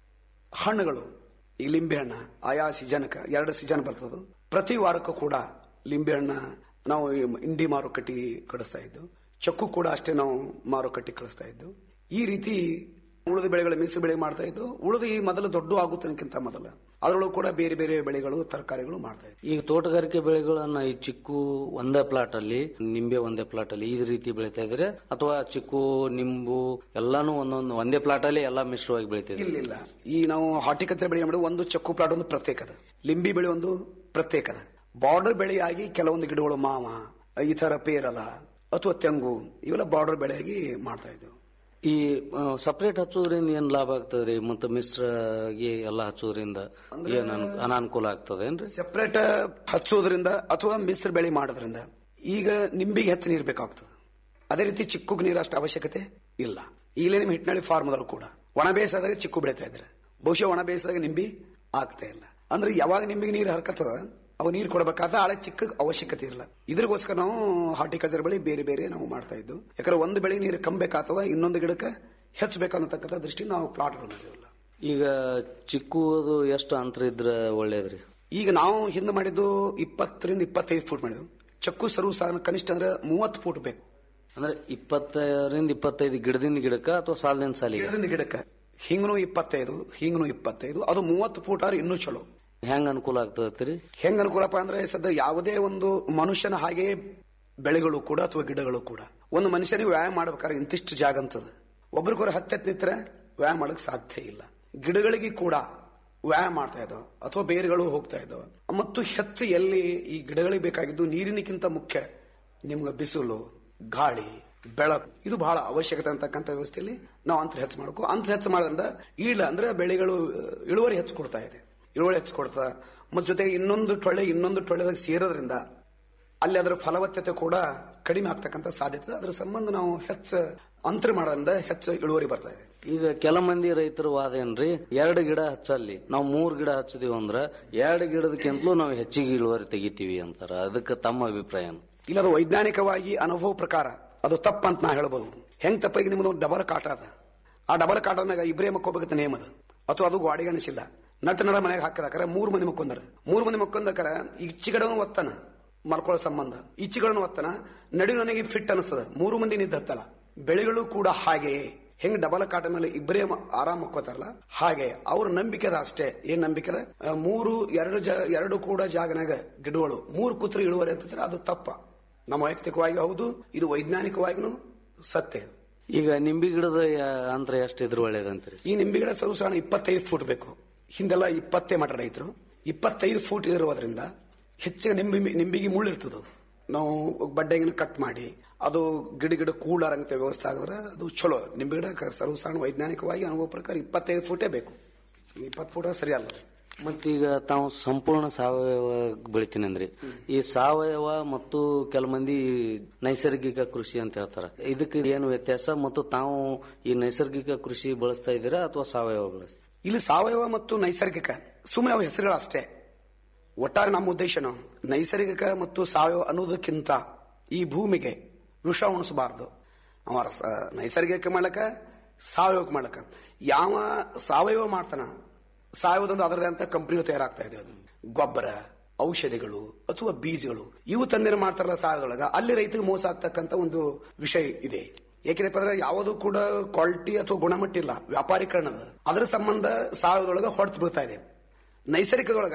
ಹಣ್ಣುಗಳು ಈ ಲಿಂಬೆ ಹಣ್ಣ ಆಯಾ ಸೀಸನ್ಕ ಎರಡು ಸೀಸನ್ ಬರ್ತದೆ ಪ್ರತಿ ವಾರಕ್ಕೂ ಕೂಡ ಲಿಂಬೆ ಹಣ್ಣ ನಾವು ಇಂಡಿ ಮಾರುಕಟ್ಟೆಗೆ ಕಳಿಸ್ತಾ ಇದ್ದು ಚಕ್ಕು ಕೂಡ ಅಷ್ಟೇ ನಾವು ಮಾರುಕಟ್ಟೆಗೆ ಕಳಿಸ್ತಾ ಇದ್ದು ಈ ರೀತಿ ಉಳಿದ ಬೆಳೆಗಳ ಮಿಶ್ರ ಬೆಳೆ ಮಾಡ್ತಾ ಇದ್ದು ಉಳಿದ ಈ ಮೊದಲು ದೊಡ್ಡ ಆಗುತ್ತನಕ್ಕಿಂತ ಮೊದಲ ಅದರೊಳಗೂ ಕೂಡ ಬೇರೆ ಬೇರೆ ಬೆಳೆಗಳು ತರಕಾರಿಗಳು ಮಾಡ್ತಾ ಇದ್ವಿ ಈಗ ತೋಟಗಾರಿಕೆ ಬೆಳೆಗಳನ್ನ ಈ ಚಿಕ್ಕು ಒಂದೇ ಪ್ಲಾಟ್ ಅಲ್ಲಿ ನಿಂಬೆ ಒಂದೇ ಪ್ಲಾಟ್ ಅಲ್ಲಿ ಈ ರೀತಿ ಬೆಳಿತಾ ಇದ್ರೆ ಅಥವಾ ಚಿಕ್ಕು ನಿಂಬು ಎಲ್ಲಾನು ಒಂದೊಂದು ಒಂದೇ ಪ್ಲಾಟ್ ಅಲ್ಲಿ ಎಲ್ಲಾ ಮಿಶ್ರವಾಗಿ ಬೆಳಿತಾ ಇದ್ರಿ ಇಲ್ಲ ಈ ನಾವು ಹಾರ್ಟಿಕಲ್ಚರ್ ಬೆಳೆ ಮಾಡೋದು ಒಂದು ಚಕ್ಕು ಪ್ಲಾಟ್ ಒಂದು ಪ್ರತ್ಯೇಕದ ಲಿಂಬಿ ಬೆಳೆ ಒಂದು ಪ್ರತ್ಯೇಕದ ಬಾರ್ಡರ್ ಬೆಳೆಯಾಗಿ ಕೆಲವೊಂದು ಗಿಡಗಳು ಮಾವ ಈ ತರ ಪೇರಲ ಅಥವಾ ತೆಂಗು ಇವೆಲ್ಲ ಬಾರ್ಡರ್ ಬೆಳೆಯಾಗಿ ಮಾಡ್ತಾ ಇದ್ವು ಈ ಸಪರೇಟ್ ಹಚ್ಚೋದ್ರಿಂದ ಏನ್ ಲಾಭ ಆಗ್ತದ್ರಿ ಮತ್ತೆ ಮಿಶ್ರಗೆ ಎಲ್ಲ ಹಚ್ಚೋದ್ರಿಂದ ಏನ್ ಅನು- ಅನಾನುಕೂಲ ಆಗ್ತದೇನ್ರಿ ಸೆಪರೇಟ್ ಹಚ್ಚೋದ್ರಿಂದ ಅಥವಾ ಮಿಶ್ರ ಬೆಳೆ ಮಾಡೋದ್ರಿಂದ ಈಗ ನಿಂಬಿಗೆ ಹೆಚ್ಚು ನೀರು ಬೇಕಾಗ್ತದೆ ಅದೇ ರೀತಿ ಚಿಕ್ಕುಗೆ ನೀರು ಅಷ್ಟು ಅವಶ್ಯಕತೆ ಇಲ್ಲ ಈಗಲೇ ನಿಮ್ಮ ಹಿಟ್ನಳ್ಳಿ ಫಾರ್ಮದಲ್ಲೂ ಕೂಡ ಒಣ ಬೇಸಾದಾಗ ಚಿಕ್ಕು ಬೆಳಿತಾ ಇದ್ರೆ ಬಹುಶಃ ಒಣ ಬೇಸಾದಾಗ ನಿಂಬಿ ಆಗ್ತಾ ಇಲ್ಲ ಅಂದ್ರೆ ಯಾವಾಗ ನಿಂಬಿಗೆ ನೀರು ಹರ್ಕತ್ತದ ಅವು ನೀರು ಕೊಡಬೇಕಾದ ಆಳೆ ಚಿಕ್ಕ ಅವಶ್ಯಕತೆ ಇಲ್ಲ ಇದ್ರಿಗೋಸ್ಕರ ನಾವು ಹಾರ್ಟಿಕಲ್ಚರ್ ಬೆಳೆ ಬೇರೆ ಬೇರೆ ನಾವು ಮಾಡ್ತಾ ಇದ್ದು ಯಾಕಂದ್ರೆ ಒಂದು ಬೆಳೆ ನೀರು ಕಮ್ಮಬೇಕಾತವ ಇನ್ನೊಂದು ಗಿಡಕ್ಕೆ ಹೆಚ್ಚಬೇಕನ್ನತಕ್ಕಂಥ ದೃಷ್ಟಿಯಿಂದ ನಾವು ಪ್ಲಾಟ್ಗಳು ಮಾಡಿದ್ವಿ ಈಗ ಚಿಕ್ಕುದು ಎಷ್ಟು ಅಂತರ ಇದ್ರ ಒಳ್ಳೇದ್ರಿ ಈಗ ನಾವು ಹಿಂದೆ ಮಾಡಿದ್ದು ಇಪ್ಪತ್ತರಿಂದ ಇಪ್ಪತ್ತೈದು ಫೂಟ್ ಮಾಡಿದ್ವು ಚಕ್ಕು ಸರು ಸಾಲ ಕನಿಷ್ಠ ಅಂದ್ರೆ ಮೂವತ್ತು ಫೂಟ್ ಬೇಕು ಅಂದ್ರೆ ಇಪ್ಪತ್ತರಿಂದ ಇಪ್ಪತ್ತೈದು ಗಿಡದಿಂದ ಗಿಡಕ್ಕ ಅಥವಾ ಸಾಲಿನ ಸಾಲಿಗೆ ಗಿಡದಿಂದ ಗಿಡಕ್ಕೆ ಹಿಂಗನು ಇಪ್ಪತ್ತೈದು ಹಿಂಗನು ಇಪ್ಪತ್ತೈದು ಅದು ಮೂವತ್ತು ಫೂಟ್ ಆದ್ರೆ ಇನ್ನೂ ಚಲೋ ಹೆಂಗ್ ಅನುಕೂಲ ಆಗ್ತದತ್ರಿ ಹೆಂಗ್ ಅನುಕೂಲಪ್ಪ ಅಂದ್ರೆ ಸದ್ಯ ಯಾವುದೇ ಒಂದು ಮನುಷ್ಯನ ಹಾಗೆ ಬೆಳೆಗಳು ಕೂಡ ಅಥವಾ ಗಿಡಗಳು ಕೂಡ ಒಂದು ಮನುಷ್ಯನಿಗೆ ವ್ಯಾಯಾಮ ಮಾಡ್ಬೇಕಾದ್ರೆ ಇಂತಿಷ್ಟು ಜಾಗ ಅಂತದ ಒಬ್ರಿಗೊಬ್ಬರು ಹತ್ತೆತ್ ನಿಂತ್ರೆ ವ್ಯಾಯಾಮ ಮಾಡಕ್ ಸಾಧ್ಯ ಇಲ್ಲ ಗಿಡಗಳಿಗೆ ಕೂಡ ವ್ಯಾಯಾಮ ಮಾಡ್ತಾ ಇದ್ದಾವೆ ಅಥವಾ ಬೇರುಗಳು ಹೋಗ್ತಾ ಇದ್ದಾವೆ ಮತ್ತು ಹೆಚ್ಚು ಎಲ್ಲಿ ಈ ಗಿಡಗಳಿಗೆ ಬೇಕಾಗಿದ್ದು ನೀರಿನಕ್ಕಿಂತ ಮುಖ್ಯ ನಿಮ್ಗೆ ಬಿಸಿಲು ಗಾಳಿ ಬೆಳಕು ಇದು ಬಹಳ ಅವಶ್ಯಕತೆ ಅಂತಕ್ಕಂಥ ವ್ಯವಸ್ಥೆಯಲ್ಲಿ ನಾವು ಅಂತರ ಹೆಚ್ಚು ಮಾಡಬೇಕು ಅಂತರ ಹೆಚ್ಚು ಮಾಡೋದ್ರಿಂದ ಈಳ ಅಂದ್ರೆ ಬೆಳೆಗಳು ಆ, ಇಳುವರಿ ಹೆಚ್ಚು ಕೊಡ್ತಾ ಇದೆ ಇಳುವರಿ ಹೆಚ್ಚು ಕೊಡ್ತಾ ಮತ್ತು ಜೊತೆಗೆ ಇನ್ನೊಂದು ಟೊಳ್ಳೆ ಇನ್ನೊಂದು ಟೊಳ್ಳೆದಾಗ ಸೇರೋದ್ರಿಂದ ಅಲ್ಲಿ ಅದರ ಫಲವತ್ತತೆ ಕೂಡ ಕಡಿಮೆ ಆಗ್ತಕ್ಕಂಥ ಸಾಧ್ಯತೆ ಇದೆ. ಅದ್ರ ಸಂಬಂಧ ನಾವು ಹೆಚ್ಚು ಅಂತರ ಮಾಡೋದ್ರಿಂದ ಹೆಚ್ಚು ಇಳುವರಿ ಬರ್ತಾ ಇದೆ ಈಗ ಕೆಲ ಮಂದಿ ರೈತರು ವಾದ ಏನ್ರಿ ಎರಡು ಗಿಡ ಹಚ್ಚಲ್ಲಿ ನಾವು ಮೂರ್ ಗಿಡ ಹಚ್ಚಿದೀವಿ ಅಂದ್ರ ಎರಡು ಗಿಡದಕ್ಕಿಂತಲೂ ನಾವು ಹೆಚ್ಚಿಗೆ ಇಳುವರಿ ತೆಗಿತೀವಿ ಅಂತಾರ ಅದಕ್ಕೆ ತಮ್ಮ ಅಭಿಪ್ರಾಯ ಏನು? ಇಲ್ಲ ಅದು ವೈಜ್ಞಾನಿಕವಾಗಿ ಅನುಭವ ಪ್ರಕಾರ ಅದು ತಪ್ಪಂತ ನಾ ಹೇಳ್ಬೋದು ಹೆಂಗ್ ತಪ್ಪಾಗಿ ನಿಮ್ಮದು ಡಬಲ್ ಕಾಟ ಅದ ಆ ಡಬಲ್ ಕಾಟ ಮ್ಯಾಗ ಇಬ್ಬರೇ ಮಕ್ಕೋಬೇಕಂತ ನೇಮ್ ಅದ ಅಥವಾ ಅದು ಗಾಡಿಗೆ ಅನಿಸಿಲ್ಲ ನಟ ನಡ ಮನೆಗೆ ಹಾಕದಾಕರ ಮೂರು ಮಂದಿ ಮಕ್ಕೊಂದಾರ ಮೂರು ಮಂದಿ ಮಕ್ಕೊಂದಕರ ಈಚಿಗಡನು ಒತ್ತನ ಮಲ್ಕೊಳ್ಳೋ ಸಂಬಂಧ ಈಚಿಗಳನ್ನು ಒತ್ತನ ನಡು ನನಗೆ ಫಿಟ್ ಅನಿಸ್ತದ ಮೂರು ಮಂದಿ ನಿದ್ದ ಹತ್ತಲ್ಲ ಬೆಳೆಗಳು ಕೂಡ ಹಾಗೆಯೇ ಹೆಂಗ್ ಡಬಲ್ ಕಾಟ ಮೇಲೆ ಇಬ್ಬರೇ ಮ- ಆರಾಮ್ ಮಕ್ಕೋತಾರಲ್ಲ ಹಾಗೆ ಅವ್ರ ನಂಬಿಕೆ ಅದ ಅಷ್ಟೇ ಏನ್ ನಂಬಿಕೆ ಅದ ಆ, ಮೂರು ಎರಡು ಜ ಎರಡು ಕೂಡ ಜಾಗನಾಗ ಗಿಡಗಳು ಮೂರು ಕೂತ್ರೆ ಇಳುವರಿ ಅಂತಂದ್ರೆ ಅದು ತಪ್ಪ ನಮ್ಮ ವೈಯಕ್ತಿಕವಾಗಿ ಹೌದು ಇದು ವೈಜ್ಞಾನಿಕವಾಗಿನೂ ಸತ್ಯ ಇದು. ಈಗ ನಿಂಬಿ ಗಿಡದ ಯಾ- ಅಂತರ ಎಷ್ಟು ಇದ್ರ ಒಳ್ಳೇದಂತೀರಿ ಈ ನಿಂಬೆ ಗಿಡ ಸರುಸಾಣ ಇಪ್ಪತ್ತೈದು ಫೂಟ್ ಬೇಕು ಹಿಂದೆಲ್ಲ ಇಪ್ಪತ್ತೇ ಮಟ ರೈತರು ಇಪ್ಪತ್ತೈದು ಫೂಟ್ ಇರುವುದರಿಂದ ಹೆಚ್ಚಿನ ನಿಂಬಿ ನಿಂಬಿಗೆ ಮುಳ್ಳು ಇರ್ತದೆ ಅದು. ನಾವು ಬಡ್ಡೆಗಿನ ಕಟ್ ಮಾಡಿ ಅದು ಗಿಡ ಗಿಡ ಕೂಡಾರಂತ ವ್ಯವಸ್ಥೆ ಆಗಿದ್ರೆ ಅದು ಚಲೋ ನಿಂಬೆ ಗಿಡ ಕ- ಸರ್ವಸಾಧಾರಣ ವೈಜ್ಞಾನಿಕವಾಗಿ ಅನುಭವ ಪ್ರಕಾರ ಇಪ್ಪತ್ತೈದು ಫೂಟೇ ಬೇಕು ಇಪ್ಪತ್ತು ಫೂಟ ಸರಿ ಅಲ್ಲ ಮತ್ತೀಗ ತಾವು ಸಂಪೂರ್ಣ ಸಾವಯವ ಬೆಳಿತೀನಿ ಅಂದ್ರಿ ಈ ಸಾವಯವ ಮತ್ತು ಕೆಲ ಮಂದಿ ನೈಸರ್ಗಿಕ ಕೃಷಿ ಅಂತ ಹೇಳ್ತಾರ ಇದಕ್ಕೆ ಏನು ವ್ಯತ್ಯಾಸ ಮತ್ತು ತಾವು ಈ ನೈಸರ್ಗಿಕ ಕೃಷಿ ಬಳಸ್ತಾ ಇದ್ದೀರಾ ಅಥವಾ ಸಾವಯವ ಬಳಸ್ತಾ ಇಲ್ಲಿ ಸಾವಯವ ಮತ್ತು ನೈಸರ್ಗಿಕ ಸುಮ್ಮನೆ ಅವು ಹೆಸರುಗಳು ಅಷ್ಟೇ ಒಟ್ಟಾರೆ ನಮ್ಮ ಉದ್ದೇಶನು ನೈಸರ್ಗಿಕ ಮತ್ತು ಸಾವಯವ ಅನ್ನೋದಕ್ಕಿಂತ ಈ ಭೂಮಿಗೆ ವಿಷ ಉಣಿಸಬಾರದು ಅವ ರಸ- ನೈಸರ್ಗಿಕ ಮಾಡಕ ಸಾವಯವಕ್ಕೆ ಮಾಡಕ ಯಾವ ಸಾವಯವ ಮಾಡ್ತಾನ ಸಾವಯವದೊಂದು ಅದರದೇ ಅಂತ ಕಂಪನಿಗಳು ತಯಾರಾಗ್ತಾ ಇದೆ ಅದು ಗೊಬ್ಬರ ಔಷಧಿಗಳು ಅಥವಾ ಬೀಜಗಳು ಇವು ತಂದಿರ ಮಾಡ್ತಾರಲ್ಲ ಸಾವಯವದೊಳಗ ಅಲ್ಲಿ ರೈತರಿಗೆ ಮೋಸ ಆಗ್ತಕ್ಕಂತ ಒಂದು ವಿಷಯ ಇದೆ ಏಕೆಂದ್ರೆ ಅಂದ್ರೆ ಯಾವುದು ಕೂಡ ಕ್ವಾಲಿಟಿ ಅಥವಾ ಗುಣಮಟ್ಟ ಇಲ್ಲ ವ್ಯಾಪಾರೀಕರಣ ಅದ. ಅದರ ಸಂಬಂಧ ಸಾವಯವದೊಳಗ ಹೊಡೆತು ಬೀಳ್ತಾ ಇದೆ ನೈಸರ್ಗಿಕದೊಳಗ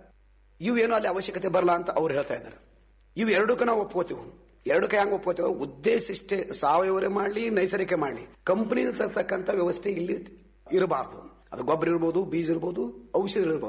ಇವು ಏನು ಅಲ್ಲಿ ಅವಶ್ಯಕತೆ ಬರಲ್ಲ ಅಂತ ಅವ್ರು ಹೇಳ್ತಾ ಇದ್ದಾರೆ ಇವು ಎರಡಕ್ಕೂ ನಾವು ಒಪ್ಕೋತೀವಿ ಎರಡಕ್ಕೆ ಹೆಂಗ್ ಒಪ್ಕೋತೀವಿ ಉದ್ದೇಶ ಇಷ್ಟೇ ಸಾವಯವರೇ ಮಾಡಲಿ ನೈಸರ್ಗಿಕ ಮಾಡಲಿ ಕಂಪನಿ ತರ್ತಕ್ಕಂಥ ವ್ಯವಸ್ಥೆ ಇಲ್ಲಿ ಇರಬಾರ್ದು ಅದು ಗೊಬ್ಬರ ಇರ್ಬೋದು ಬೀಜ ಇರ್ಬೋದು ಔಷಧಿ ಇರ್ಬೋದು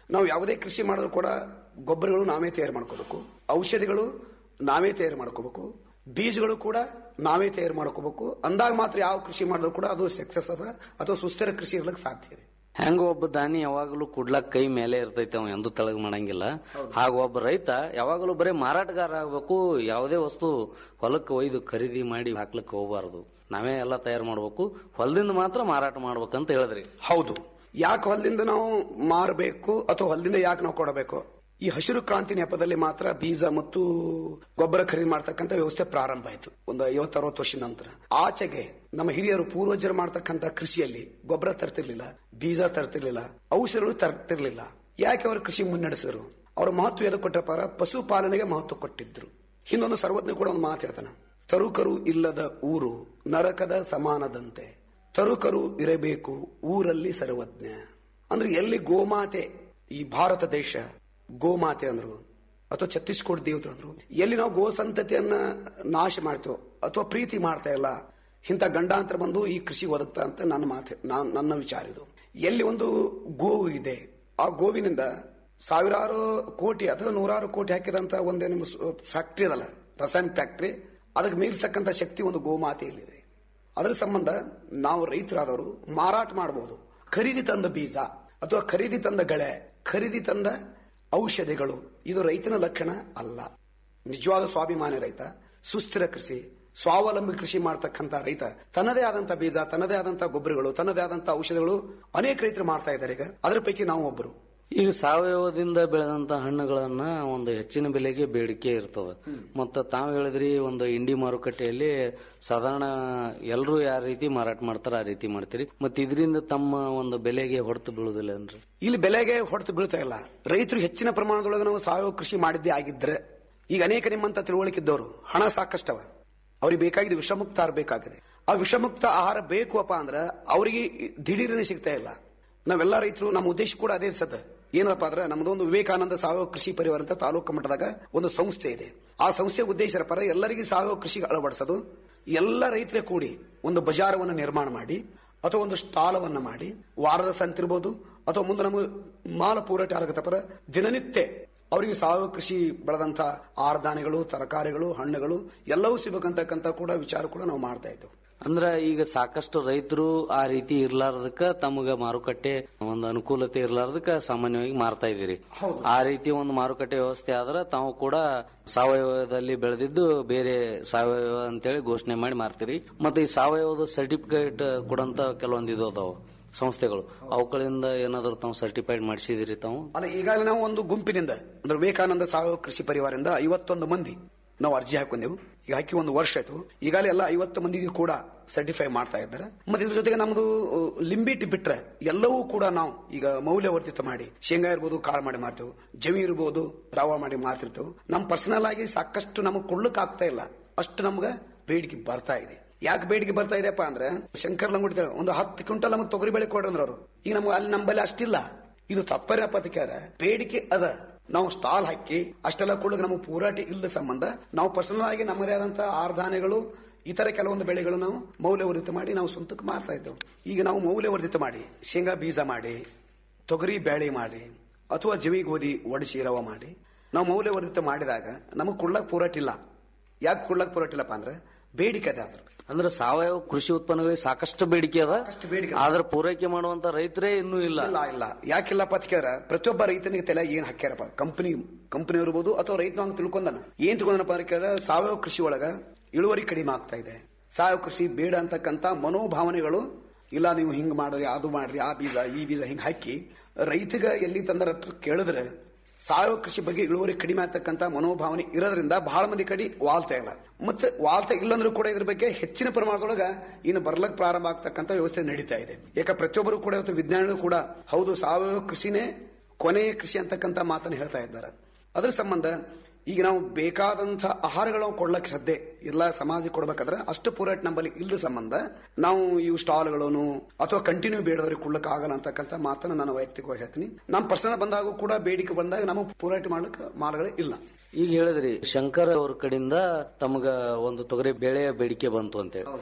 ನಾವು ಯಾವುದೇ ಕೃಷಿ ಮಾಡಿದ್ರು ಕೂಡ ಗೊಬ್ಬರಗಳು ನಾವೇ ತಯಾರು ಮಾಡ್ಕೋಬೇಕು ಔಷಧಿಗಳು ನಾವೇ ತಯಾರು ಮಾಡ್ಕೋಬೇಕು ಬೀಜಗಳು ಕೂಡ ನಾವೇ ತಯಾರು ಮಾಡ್ಕೋಬೇಕು ಅಂದಾಗ ಮಾತ್ರ ಯಾವ ಕೃಷಿ ಮಾಡಿದ್ರು ಕೂಡ ಅದು ಸಕ್ಸಸ್ ಅದ ಅಥವಾ ಸುಸ್ಥಿರ ಕೃಷಿ ಇರ್ಲಿಕ್ಕೆ ಸಾಧ್ಯ ಇದೆ ಹೆಂಗ ಒಬ್ಬ ದಾನಿ ಯಾವಾಗಲೂ ಕುಡ್ಲಾಕ್ ಕೈ ಮೇಲೆ ಇರ್ತೈತೆ ಅವ ಎಂದು ತಳಗ್ ಮಾಡಂಗಿಲ್ಲ ಹಾಗ ಒಬ್ಬ ರೈತ ಯಾವಾಗಲೂ ಬರೀ ಮಾರಾಟಗಾರ ಆಗ್ಬೇಕು ಯಾವುದೇ ವಸ್ತು ಹೊಲಕ್ಕೆ ಒಯ್ದು ಖರೀದಿ ಮಾಡಿ ಹಾಕ್ಲಿಕ್ಕೆ ಹೋಗಬಾರದು ನಾವೇ ಎಲ್ಲ ತಯಾರು ಮಾಡ್ಬೇಕು ಹೊಲದಿಂದ ಮಾತ್ರ ಮಾರಾಟ ಮಾಡ್ಬೇಕಂತ ಹೇಳಿದ್ರಿ ಹೌದು ಯಾಕೆ ಹೊಲದಿಂದ ನಾವು ಮಾರಬೇಕು ಅಥವಾ ಹೊಲದಿಂದ ಯಾಕೆ ನಾವು ಕೊಡಬೇಕು ಈ ಹಸಿರು ಕ್ರಾಂತಿ ನೆಪದಲ್ಲಿ ಮಾತ್ರ ಬೀಜ ಮತ್ತು ಗೊಬ್ಬರ ಖರೀದಿ ಮಾಡ್ತಕ್ಕಂಥ ವ್ಯವಸ್ಥೆ ಪ್ರಾರಂಭ ಆಯಿತು ಒಂದು ಐವತ್ತು ಅರವತ್ತು ವರ್ಷದ ನಂತರ ಆಚೆಗೆ ನಮ್ಮ ಹಿರಿಯರು ಪೂರ್ವಜರು ಮಾಡ್ತಕ್ಕಂಥ ಕೃಷಿಯಲ್ಲಿ ಗೊಬ್ಬರ ತರ್ತಿರ್ಲಿಲ್ಲ ಬೀಜ ತರ್ತಿರ್ಲಿಲ್ಲ ಔಷಧಿಗಳು ತರ್ತಿರ್ಲಿಲ್ಲ ಯಾಕೆ ಅವರು ಕೃಷಿ ಮುನ್ನಡೆಸಿದ್ರು ಅವರ ಮಹತ್ವ ಎದಕ್ಕೆ ಕೊಟ್ಟಪ್ಪಾರ ಪಶುಪಾಲನೆಗೆ ಮಹತ್ವ ಕೊಟ್ಟಿದ್ರು ಇನ್ನೊಂದು ಸರ್ವಜ್ಞ ಕೂಡ ಒಂದು ಮಾತು ಹೇಳ್ತಾನೆ ತರುಕರು ಇಲ್ಲದ ಊರು ನರಕದ ಸಮಾನದಂತೆ ತರುಕರು ಇರಬೇಕು ಊರಲ್ಲಿ ಸರ್ವಜ್ಞ ಅಂದ್ರೆ ಎಲ್ಲಿ ಗೋಮಾತೆ ಈ ಭಾರತ ದೇಶ ಗೋಮಾತೆ ಅಂದ್ರು ಅಥವಾ ಛತ್ತೀಸ್ಗಢ ದೇವತರು ಅಂದ್ರು ಎಲ್ಲಿ ನಾವು ಗೋ ಸಂತತಿಯನ್ನ ನಾಶ ಮಾಡ್ತೇವೆ ಅಥವಾ ಪ್ರೀತಿ ಮಾಡ್ತಾ ಇಲ್ಲ ಇಂಥ ಗಂಡಾಂತರ ಬಂದು ಈ ಕೃಷಿ ಒದಗ್ತಾ ಅಂತ ನನ್ನ ಮಾತು ನಾನ್- ನನ್ನ ವಿಚಾರ ಇದು ಎಲ್ಲಿ ಒಂದು ಗೋವು ಇದೆ ಆ ಗೋವಿನಿಂದ ಸಾವಿರಾರು ಕೋಟಿ ಅಥವಾ ನೂರಾರು ಕೋಟಿ ಹಾಕಿದಂತ ಒಂದೇ ನಿಮ್ಮ ಫ್ಯಾಕ್ಟ್ರಿ ಅದಲ್ಲ ರಸಾಯನಿಕ ಫ್ಯಾಕ್ಟ್ರಿ ಅದಕ್ಕೆ ಮೀರಿಸಕ್ಕಂತ ಶಕ್ತಿ ಒಂದು ಗೋಮಾತೆಯಲ್ಲಿದೆ ಅದರ ಸಂಬಂಧ ನಾವು ರೈತರಾದವರು ಮಾರಾಟ ಮಾಡಬಹುದು ಖರೀದಿ ತಂದ ಬೀಜ ಅಥವಾ ಖರೀದಿ ತಂದ ಗಳೆ ಖರೀದಿ ತಂದ ಔಷಧಿಗಳು ಇದು ರೈತನ ಲಕ್ಷಣ ಅಲ್ಲ ನಿಜವಾದ ಸ್ವಾಭಿಮಾನಿ ರೈತ ಸುಸ್ಥಿರ ಕೃಷಿ ಸ್ವಾವಲಂಬಿ ಕೃಷಿ ಮಾಡ್ತಕ್ಕಂಥ ರೈತ ತನ್ನದೇ ಆದಂತ ಬೀಜ ತನ್ನದೇ ಆದಂತ ಗೊಬ್ಬರಗಳು ತನ್ನದೇ ಆದಂತ ಔಷಧಿಗಳು ಅನೇಕ ರೈತರು ಮಾಡ್ತಾ ಇದ್ದಾರೆ ಈಗ ಅದರ ಪೈಕಿ ನಾವು ಒಬ್ಬರು ಈಗ ಸಾವಯವದಿಂದ ಬೆಳೆದಂತ ಹಣ್ಣುಗಳನ್ನ ಒಂದು ಹೆಚ್ಚಿನ ಬೆಲೆಗೆ ಬೇಡಿಕೆ ಇರ್ತದ ಮತ್ತ ತಾವು ಹೇಳಿದ್ರಿ ಒಂದು ಇಂಡಿ ಮಾರುಕಟ್ಟೆಯಲ್ಲಿ ಸಾಧಾರಣ ಎಲ್ಲರೂ ಯಾವ ರೀತಿ ಮಾರಾಟ ಮಾಡ್ತಾರ ಆ ರೀತಿ ಮಾಡ್ತೀರಿ ಮತ್ತೆ ಇದರಿಂದ ತಮ್ಮ ಒಂದು ಬೆಲೆಗೆ ಹೊಡೆತು ಬೀಳುದಿಲ್ಲ ಏನ್ರಿ ಇಲ್ಲಿ ಬೆಲೆಗೆ ಹೊಡೆತು ಬೀಳ್ತಾ ಇಲ್ಲ ರೈತರು ಹೆಚ್ಚಿನ ಪ್ರಮಾಣದೊಳಗೆ ನಾವು ಸಾವಯವ ಕೃಷಿ ಮಾಡಿದ್ದೇ ಆಗಿದ್ರೆ ಈಗ ಅನೇಕ ನಿಮ್ಮಂತ ತಿಳುವಳಿಕೆ ಇದ್ದವರು ಹಣ ಸಾಕಷ್ಟವ ಅವ್ರಿಗೆ ಬೇಕಾಗಿದೆ ವಿಷಮುಕ್ತ ಆಹಾರ ಬೇಕಾಗಿದೆ ಆ ವಿಷಮುಕ್ತ ಆಹಾರ ಬೇಕು ಅಪ್ಪ ಅಂದ್ರೆ ಅವರಿಗೆ ದಿಢೀರನೆ ಸಿಗ್ತಾ ಇಲ್ಲ ನಾವೆಲ್ಲ ರೈತರು ನಮ್ಮ ಉದ್ದೇಶ ಕೂಡ ಅದೇ ಸದ ಏನಪ್ಪ ಅಂದ್ರೆ ನಮ್ದೊಂದು ವಿವೇಕಾನಂದ ಸಾವಯವ ಕೃಷಿ ಪರಿವಾರ ಅಂತ ತಾಲೂಕು ಮಟ್ಟದಾಗ ಒಂದು ಸಂಸ್ಥೆ ಇದೆ ಆ ಸಂಸ್ಥೆ ಉದ್ದೇಶ ಪರ ಎಲ್ಲರಿಗೂ ಸಾವಯವ ಕೃಷಿ ಅಳವಡಿಸೋದು ಎಲ್ಲ ರೈತರೇ ಕೂಡಿ ಒಂದು ಬಜಾರವನ್ನು ನಿರ್ಮಾಣ ಮಾಡಿ ಅಥವಾ ಒಂದು ಸ್ಟಾಲವನ್ನ ಮಾಡಿ ವಾರದ ಸಂತಿರ್ಬೋದು ಅಥವಾ ಮುಂದೆ ನಮಗೆ ಮಾಲ ಪೂರೈಕೆ ಆಗತ್ತ ಪರ ದಿನನಿತ್ಯ ಅವರಿಗೆ ಸಾವಯವ ಕೃಷಿ ಬೆಳೆದಂತ ಆರ್ಧಾನ್ಯಗಳು ತರಕಾರಿಗಳು ಹಣ್ಣುಗಳು ಎಲ್ಲವೂ ಸಿಗಬೇಕಂತಕ್ಕಂತ ಕೂಡ ವಿಚಾರ ಕೂಡ ನಾವು ಮಾಡ್ತಾ ಇದ್ದೇವೆ ಅಂದ್ರ ಈಗ ಸಾಕಷ್ಟು ರೈತರು ಆ ರೀತಿ ಇರ್ಲಾರ್ದಕ್ಕ ತಮಗ ಮಾರುಕಟ್ಟೆ ಒಂದು ಅನುಕೂಲತೆ ಇರ್ಲಾರ್ದಕ್ಕ ಸಾಮಾನ್ಯವಾಗಿ ಮಾರ್ತಾ ಇದೀರಿ ಆ ರೀತಿ ಒಂದು ಮಾರುಕಟ್ಟೆ ವ್ಯವಸ್ಥೆ ಆದ್ರೆ ತಾವು ಕೂಡ ಸಾವಯವದಲ್ಲಿ ಬೆಳೆದಿದ್ದು ಬೇರೆ ಸಾವಯವ ಅಂತೇಳಿ ಘೋಷಣೆ ಮಾಡಿ ಮಾರ್ತೀರಿ ಮತ್ತೆ ಈ ಸಾವಯವದ ಸರ್ಟಿಫಿಕೇಟ್ ಕೊಡಂತ ಕೆಲವೊಂದು ಇದು ಅದಾವ ಸಂಸ್ಥೆಗಳು ಅವುಗಳಿಂದ ಏನಾದ್ರು ತಾವು ಸರ್ಟಿಫೈಡ್ ಮಾಡಿಸಿದಿರಿ ತಾವು ಅಲ್ಲ ಈಗಾಗಲೇ ನಾವು ಒಂದು ಗುಂಪಿನಿಂದ ಅಂದ್ರೆ ವಿವೇಕಾನಂದ ಸಾವಯವ ಕೃಷಿ ಪರಿವಾರದಿಂದ ಐವತ್ತೊಂದು ಮಂದಿ ನಾವು ಅರ್ಜಿ ಹಾಕೊಂಡೆವು ಈಗ ಹಾಕಿ ಒಂದು ವರ್ಷ ಆಯ್ತು ಈಗಾಗಲೇ ಎಲ್ಲ ಐವತ್ತು ಮಂದಿಗೆ ಕೂಡ ಸರ್ಟಿಫೈ ಮಾಡ್ತಾ ಇದ್ದಾರೆ ಮತ್ತೆ ಇದ್ರ ಜೊತೆಗೆ ನಮ್ದು ಅಹ್, ಲಿಂಬಿಟ್ ಬಿಟ್ರೆ ಎಲ್ಲವೂ ಕೂಡ ನಾವು ಈಗ ಮೌಲ್ಯವರ್ಧಿತ ಮಾಡಿ ಶೇಂಗಾ ಇರ್ಬೋದು ಕಾಳು ಮಾಡಿ ಮಾರ್ತೇವೆ ಜಮಿ ಇರ್ಬೋದು ರವಾ ಮಾಡಿ ಮಾರ್ತಿರ್ತೇವೆ ನಮ್ ಪರ್ಸನಲ್ ಆಗಿ ಸಾಕಷ್ಟು ನಮಗೆ ಕೊಳ್ಳಕ್ ಆಗ್ತಾ ಇಲ್ಲ ಅಷ್ಟು ನಮ್ಗೆ ಬೇಡಿಕೆ ಬರ್ತಾ ಇದೆ ಯಾಕೆ ಬೇಡಿಕೆ ಬರ್ತಾ ಇದೆಯಪ್ಪ ಅಂದ್ರೆ ಶಂಕರ್ ಲಂಗುಡಿ ಒಂದು ಹತ್ತು ಕ್ವಿಂಟಲ್ ನಮಗೆ ತೊಗರಿ ಬೆಳೆ ಕೊಡ್ರಂದ್ರ ಅವರು ಈಗ ನಮ್ಗೆ ಅಲ್ಲಿ ನಂಬಲ್ಲಿ ಅಷ್ಟಿಲ್ಲ ಇದು ತಾತ್ಪರ್ಯ ಪತ್ರಿಕಾರ ಬೇಡಿಕೆ ಅದ ನಾವು ಸ್ಟಾಲ್ ಹಾಕಿ ಅಷ್ಟೆಲ್ಲ ಕೂಡ ನಮಗೆ ಪೂರಾಟ ಇಲ್ಲದ ಸಂಬಂಧ ನಾವು ಪರ್ಸನಲ್ ಆಗಿ ನಮ್ಮದೇ ಆದಂತ ಆರ್ಧಾನ್ಯಗಳು ಇತರ ಕೆಲವೊಂದು ಬೆಳೆಗಳು ನಾವು ಮೌಲ್ಯವರ್ಧಿತ ಮಾಡಿ ನಾವು ಸ್ವಂತಕ್ಕೆ ಮಾರ್ತಾ ಇದ್ದೇವೆ ಈಗ ನಾವು ಮೌಲ್ಯವರ್ಧಿತ ಮಾಡಿ ಶೇಂಗಾ ಬೀಜ ಮಾಡಿ ತೊಗರಿ ಬೇಳೆ ಮಾಡಿ ಅಥವಾ ಜವಿ ಗೋಧಿ ಒಡಿಸಿ ರವ ಮಾಡಿ ನಾವು ಮೌಲ್ಯವರ್ಧಿತ ಮಾಡಿದಾಗ ನಮಗೆ ಕೊಳ್ಳಕ್ ಪೂರಾಟಿಲ್ಲ ಯಾಕೆ ಕೊಳ್ಳಕ್ ಪೂರಾಟಿಲ್ಲಪ್ಪ ಅಂದ್ರೆ ಬೇಡಿಕೆ ಅದ ಅದ್ರ ಅಂದ್ರೆ ಸಾವಯವ ಕೃಷಿ ಉತ್ಪನ್ನಗಳಿಗೆ ಸಾಕಷ್ಟು ಬೇಡಿಕೆ ಅದ ಆದ್ರೆ ಪೂರೈಕೆ ಮಾಡುವಂತ ರೈತರೇ ಇನ್ನೂ ಇಲ್ಲ ಇಲ್ಲ ಇಲ್ಲ ಯಾಕಿಲ್ಲಪ್ಪ ಅಂತ ಕೇಳಿದ್ರೆ ಪ್ರತಿಯೊಬ್ಬ ರೈತನಿಗೆ ತಲೆ ಏನ್ ಹಾಕ್ಯಾರಪ್ಪ ಕಂಪನಿ ಕಂಪನಿ ಇರ್ಬೋದು ಅಥವಾ ರೈತ ಹಂಗ ತಿಳ್ಕೊಂಡನ ಏನ್ ತಿಳ್ಕೊಂಡನಪ್ಪ ಅಂತ ಕೇಳಿದ್ರೆ ಸಾವಯವ ಕೃಷಿ ಒಳಗ ಇಳುವರಿ ಕಡಿಮೆ ಆಗ್ತಾ ಇದೆ ಸಾವಯವ ಕೃಷಿ ಬೇಡ ಅಂತಕ್ಕಂತ ಮನೋಭಾವನೆಗಳು ಇಲ್ಲ ನೀವು ಹಿಂಗ್ ಮಾಡ್ರಿ ಅದು ಮಾಡ್ರಿ ಆ ಬೀಜ ಈ ಬೀಜ ಹಿಂಗ್ ಹಾಕಿ ರೈತಗ ಎಲ್ಲಿ ತಂದರ ಕೇಳಿದ್ರೆ ಸಾವಯವ ಕೃಷಿ ಬಗ್ಗೆ ಇಳುವರಿ ಕಡಿಮೆ ಆಗ್ತಕ್ಕಂತ ಮನೋಭಾವನೆ ಇರೋದ್ರಿಂದ ಬಹಳ ಮಂದಿ ಕಡೆ ವಾಲ್ತಾ ಇಲ್ಲ ಮತ್ತೆ ವಾಲ್ತಾ ಇಲ್ಲಂದ್ರೂ ಕೂಡ ಇದ್ರ ಬಗ್ಗೆ ಹೆಚ್ಚಿನ ಪ್ರಮಾಣದೊಳಗ ಇನ್ನು ಬರ್ಲಕ್ ಪ್ರಾರಂಭ ಆಗ್ತಕ್ಕಂತ ವ್ಯವಸ್ಥೆ ನಡೀತಾ ಇದೆ ಯಾಕ ಪ್ರತಿಯೊಬ್ಬರು ಕೂಡ ಇವತ್ತು ವಿಜ್ಞಾನಿಗಳು ಕೂಡ ಹೌದು ಸಾವಯವ ಕೃಷಿನೇ ಕೊನೆಯ ಕೃಷಿ ಅಂತಕ್ಕಂತ ಮಾತನ್ನು ಹೇಳ್ತಾ ಇದ್ದಾರೆ ಅದ್ರ ಸಂಬಂಧ ಈಗ ನಾವು ಬೇಕಾದಂತ ಆಹಾರಗಳು ಕೊಡ್ಲಕ್ಕೆ ಸದ್ಯ ಎಲ್ಲ ಸಮಾಜಕ್ಕೆ ಕೊಡ್ಬೇಕಾದ್ರೆ ಅಷ್ಟು ಪೂರೈಕೆ ನಂಬಲ್ಲಿ ಇಲ್ಲದ ಸಂಬಂಧ ನಾವು ಇವು ಸ್ಟಾಲ್ಗಳನ್ನು ಅಥವಾ ಕಂಟಿನ್ಯೂ ಬೇಡದವ್ರಿಗೆ ಕೊಡ್ಲಕ್ಕೆ ಆಗಲ್ಲ ಅಂತಕ್ಕಂಥ ಮಾತನ್ನ ನಾನು ವೈಯಕ್ತಿಕವಾಗಿ ಹೇಳ್ತೀನಿ ನಮ್ಮ ಪರ್ಸನಲ್ ಬಂದಾಗ ಕೂಡ ಬೇಡಿಕೆ ಬಂದಾಗ ನಮಗೆ ಪೂರೈಕೆ ಮಾಡ್ಲಿಕ್ಕೆ ಮಾರ್ಗಗಳು ಇಲ್ಲ ಈಗ ಹೇಳಿದ್ರಿ ಶಂಕರ್ ಅವ್ರ ಕಡೆಯಿಂದ ತಮಗ ಒಂದು ತೊಗರಿ ಬೆಳೆಯ ಬೇಡಿಕೆ ಬಂತು ಅಂತೇಳಿ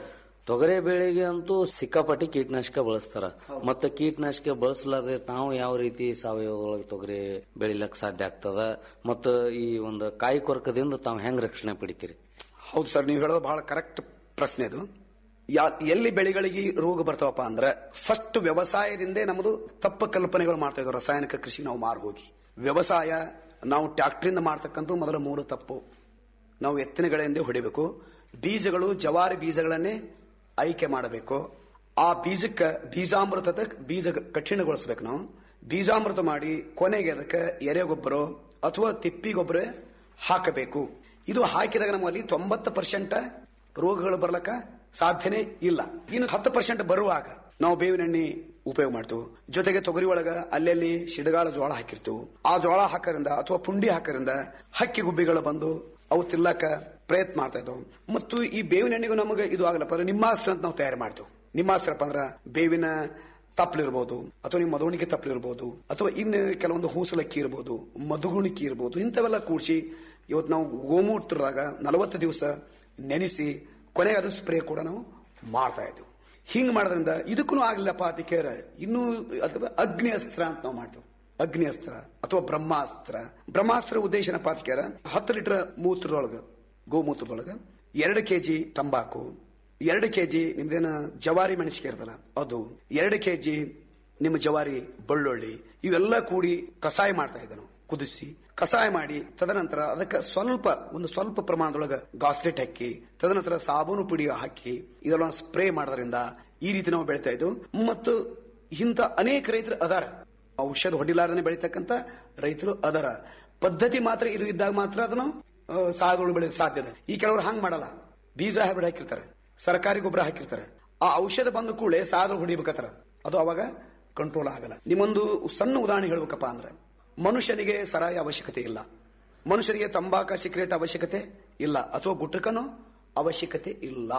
ತೊಗರೆ ಬೆಳೆಗೆ ಅಂತೂ ಸಿಕ್ಕಾಪಟ್ಟಿ ಕೀಟನಾಶಕ ಬಳಸ್ತಾರ ಮತ್ತೆ ಕೀಟನಾಶಕ ಬಳಸಲಾರ್ದೆ ತಾವು ಯಾವ ರೀತಿ ಸಾವಯವದೊಳಗೆ ತೊಗರೆ ಬೆಳಿಲಕ್ ಸಾಧ್ಯ ಆಗ್ತದ ಮತ್ತ ಈ ಒಂದು ಕಾಯಿ ಕೊರಕದಿಂದ ತಾವು ಹೆಂಗ್ ರಕ್ಷಣೆ ಪಡಿತೀರಿ ಹೌದು ಸರ್ ನೀವು ಹೇಳೋದು ಬಹಳ ಕರೆಕ್ಟ್ ಪ್ರಶ್ನೆ ಅದು ಯಾ- ಎಲ್ಲಿ ಬೆಳೆಗಳಿಗೆ ರೋಗ ಬರ್ತಾವಪ್ಪ ಅಂದ್ರೆ ಫಸ್ಟ್ ವ್ಯವಸಾಯದಿಂದೇ ನಮ್ಮದು ತಪ್ಪ ಕಲ್ಪನೆಗಳು ಮಾಡ್ತಾ ಇದ್ವು ರಾಸಾಯನಿಕ ಕೃಷಿ ನಾವು ಮಾರು ಹೋಗಿ ವ್ಯವಸಾಯ ನಾವು ಟ್ಯಾಕ್ಟ್ರಿಂದ ಮಾಡ್ತಕ್ಕಂಥ ಮೊದಲ ಮೂರು ತಪ್ಪು ನಾವು ಎತ್ತಿನಗಳಿಂದ ಹೊಡಿಬೇಕು ಬೀಜಗಳು ಜವಾರಿ ಬೀಜಗಳನ್ನೇ ಆಯ್ಕೆ ಮಾಡಬೇಕು ಆ ಬೀಜಕ್ಕೆ ಬೀಜಾಮೃತದ ಬೀಜ ಕಠಿಣಗೊಳಿಸ್ಬೇಕು ನಾವು ಬೀಜಾಮೃತ ಮಾಡಿ ಕೊನೆಗೆ ಅದಕ್ಕೆ ಎರೆಗೊಬ್ಬರ ಅಥವಾ ತಿಪ್ಪಿ ಗೊಬ್ಬರ ಹಾಕಬೇಕು ಇದು ಹಾಕಿದಾಗ ನಮ್ಮಲ್ಲಿ ತೊಂಬತ್ತು ಪರ್ಸೆಂಟ್ ರೋಗಗಳು ಬರ್ಲಕ್ಕ ಸಾಧ್ಯನೇ ಇಲ್ಲ ಇನ್ನು ಹತ್ತು ಪರ್ಸೆಂಟ್ ಬರುವಾಗ ನಾವು ಬೇವಿನ ಎಣ್ಣೆ ಉಪಯೋಗ ಮಾಡ್ತೀವಿ ಜೊತೆಗೆ ತೊಗರಿ ಒಳಗ ಅಲ್ಲಲ್ಲಿ ಸಿಡಗಾಳ ಜೋಳ ಹಾಕಿರ್ತೀವಿ ಆ ಜೋಳ ಹಾಕರಿಂದ ಅಥವಾ ಪುಂಡಿ ಹಾಕರಿಂದ ಹಕ್ಕಿ ಗುಬ್ಬಿಗಳು ಬಂದು ಅವು ತಿಲ್ಲಕ ಪ್ರಯತ್ನ ಮಾಡ್ತಾ ಇದ್ದವು ಮತ್ತು ಈ ಬೇವಿನ ಎಣ್ಣೆಗೂ ನಮಗೆ ಇದು ಆಗಲ್ಲಪ್ಪ ಅಂದ್ರೆ ನಿಮ್ಮಾಸ್ತ್ರ ಅಂತ ನಾವು ತಯಾರು ಮಾಡ್ತೇವೆ ನಿಮ್ಮಾಸ್ತ್ರಪ್ಪ ಅಂದ್ರ ಬೇವಿನ ತಪ್ಪಲಿರ್ಬೋದು ಅಥವಾ ನಿಮ್ಮ ಮಧುಗುಣಿಕೆ ತಪ್ಪಲಿರ್ಬೋದು ಅಥವಾ ಇನ್ನು ಕೆಲವೊಂದು ಹೂಸಲಕ್ಕಿ ಇರ್ಬೋದು ಮಧುಗುಣಿಕೆ ಇರ್ಬೋದು ಇಂಥವೆಲ್ಲ ಕೂಡಿಸಿ ಇವತ್ತು ನಾವು ಗೋಮೂತ್ರದಾಗ ನಲವತ್ತು ದಿವಸ ನೆನೆಸಿ ಕೊನೆಗೆ ಅದು ಸ್ಪ್ರೇ ಕೂಡ ನಾವು ಮಾಡ್ತಾ ಇದ್ದೀವಿ ಹಿಂಗ್ ಮಾಡೋದ್ರಿಂದ ಇದಕ್ಕೂ ಆಗ್ಲಿಲ್ಲಪ್ಪ ಅದಕ್ಕೆ ಇನ್ನೂ ಅಥವಾ ಅಗ್ನಿ ಅಸ್ತ್ರ ಅಂತ ನಾವು ಮಾಡ್ತೇವೆ ಅಗ್ನಿ ಅಸ್ತ್ರ ಅಥವಾ ಬ್ರಹ್ಮಾಸ್ತ್ರ ಬ್ರಹ್ಮಾಸ್ತ್ರ ಉದ್ದೇಶ ಏನಪ್ಪ ಅದಕ್ಕೆ ಹತ್ತು ಲೀಟರ್ ಮೂತ್ರದೊಳಗ ಗೋಮೂತ್ರದೊಳಗ ಎರಡು ಕೆಜಿ ತಂಬಾಕು ಎರಡು ಕೆಜಿ ನಿಮ್ದೇನ ಜವಾರಿ ಮೆಣಸಿಗೆ ಇರ್ತಲ್ಲ ಅದು ಎರಡು ಕೆಜಿ ನಿಮ್ಮ ಜವಾರಿ ಬೆಳ್ಳುಳ್ಳಿ ಇವೆಲ್ಲ ಕೂಡಿ ಕಷಾಯ ಮಾಡ್ತಾ ಇದ್ದನು ಕುದಿಸಿ ಕಷಾಯ ಮಾಡಿ ತದನಂತರ ಅದಕ್ಕೆ ಸ್ವಲ್ಪ ಒಂದು ಸ್ವಲ್ಪ ಪ್ರಮಾಣದೊಳಗ ಗಾಸ್ಲೆಟ್ ಹಾಕಿ ತದನಂತರ ಸಾಬೂನು ಪುಡಿ ಹಾಕಿ ಇದೆಲ್ಲ ಸ್ಪ್ರೇ ಮಾಡೋದ್ರಿಂದ ಈ ರೀತಿ ನಾವು ಬೆಳಿತಾ ಇದ್ವು ಮತ್ತು ಇಂಥ ಅನೇಕ ರೈತರು ಅದಾರ ಔಷಧ ಹೊಡಿಲಾರನೆ ಬೆಳಿತಕ್ಕಂತ ರೈತರು ಅದರ ಪದ್ಧತಿ ಮಾತ್ರ ಇದು ಇದ್ದಾಗ ಮಾತ್ರ ಅದನ್ನು ಸಾಗುಗಳು ಬೆಳೆಯ ಸಾಧ್ಯತೆ ಈ ಕೆಲವರು ಹಂಗ್ ಮಾಡಲ್ಲ ಬೀಜ ಹೈಬ್ರಿಡ್ ಹಾಕಿರ್ತಾರೆ ಸರ್ಕಾರಿ ಗೊಬ್ಬರ ಹಾಕಿರ್ತಾರೆ ಆ ಔಷಧ ಬಂದ ಕೂಡಲೇ ಸಾದ್ರು ಹೊಡಿಬೇಕತ್ತಾರ ಅದು ಅವಾಗ ಕಂಟ್ರೋಲ್ ಆಗಲ್ಲ ನಿಮ್ಮೊಂದು ಸಣ್ಣ ಉದಾಹರಣೆ ಹೇಳ್ಬೇಕಪ್ಪ ಅಂದ್ರೆ ಮನುಷ್ಯನಿಗೆ ಸರಾಯಿ ಅವಶ್ಯಕತೆ ಇಲ್ಲ ಮನುಷ್ಯನಿಗೆ ತಂಬಾಕ ಸಿಗರೇಟ್ ಅವಶ್ಯಕತೆ ಇಲ್ಲ ಅಥವಾ ಗುಟ್ಟಕನೂ ಅವಶ್ಯಕತೆ ಇಲ್ಲ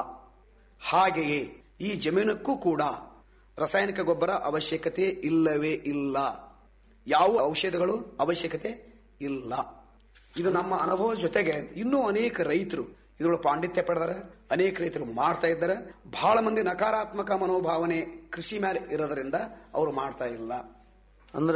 ಹಾಗೆಯೇ ಈ ಜಮೀನಕ್ಕೂ ಕೂಡ ರಾಸಾಯನಿಕ ಗೊಬ್ಬರ ಅವಶ್ಯಕತೆ ಇಲ್ಲವೇ ಇಲ್ಲ ಯಾವ ಔಷಧಗಳು ಅವಶ್ಯಕತೆ ಇಲ್ಲ ಇದು ನಮ್ಮ ಅನುಭವ ಜೊತೆಗೆ ಇನ್ನೂ ಅನೇಕ ರೈತರು ಇದರೊಳಗೆ ಪಾಂಡಿತ್ಯ ಪಡೆದಾರೆ ಅನೇಕ ರೈತರು ಮಾಡ್ತಾ ಇದ್ದಾರೆ ಬಹಳ ಮಂದಿ ನಕಾರಾತ್ಮಕ ಮನೋಭಾವನೆ ಕೃಷಿ ಮೇಲೆ ಇರೋದ್ರಿಂದ ಅವರು ಮಾಡ್ತಾ ಇಲ್ಲ ಅಂದ್ರ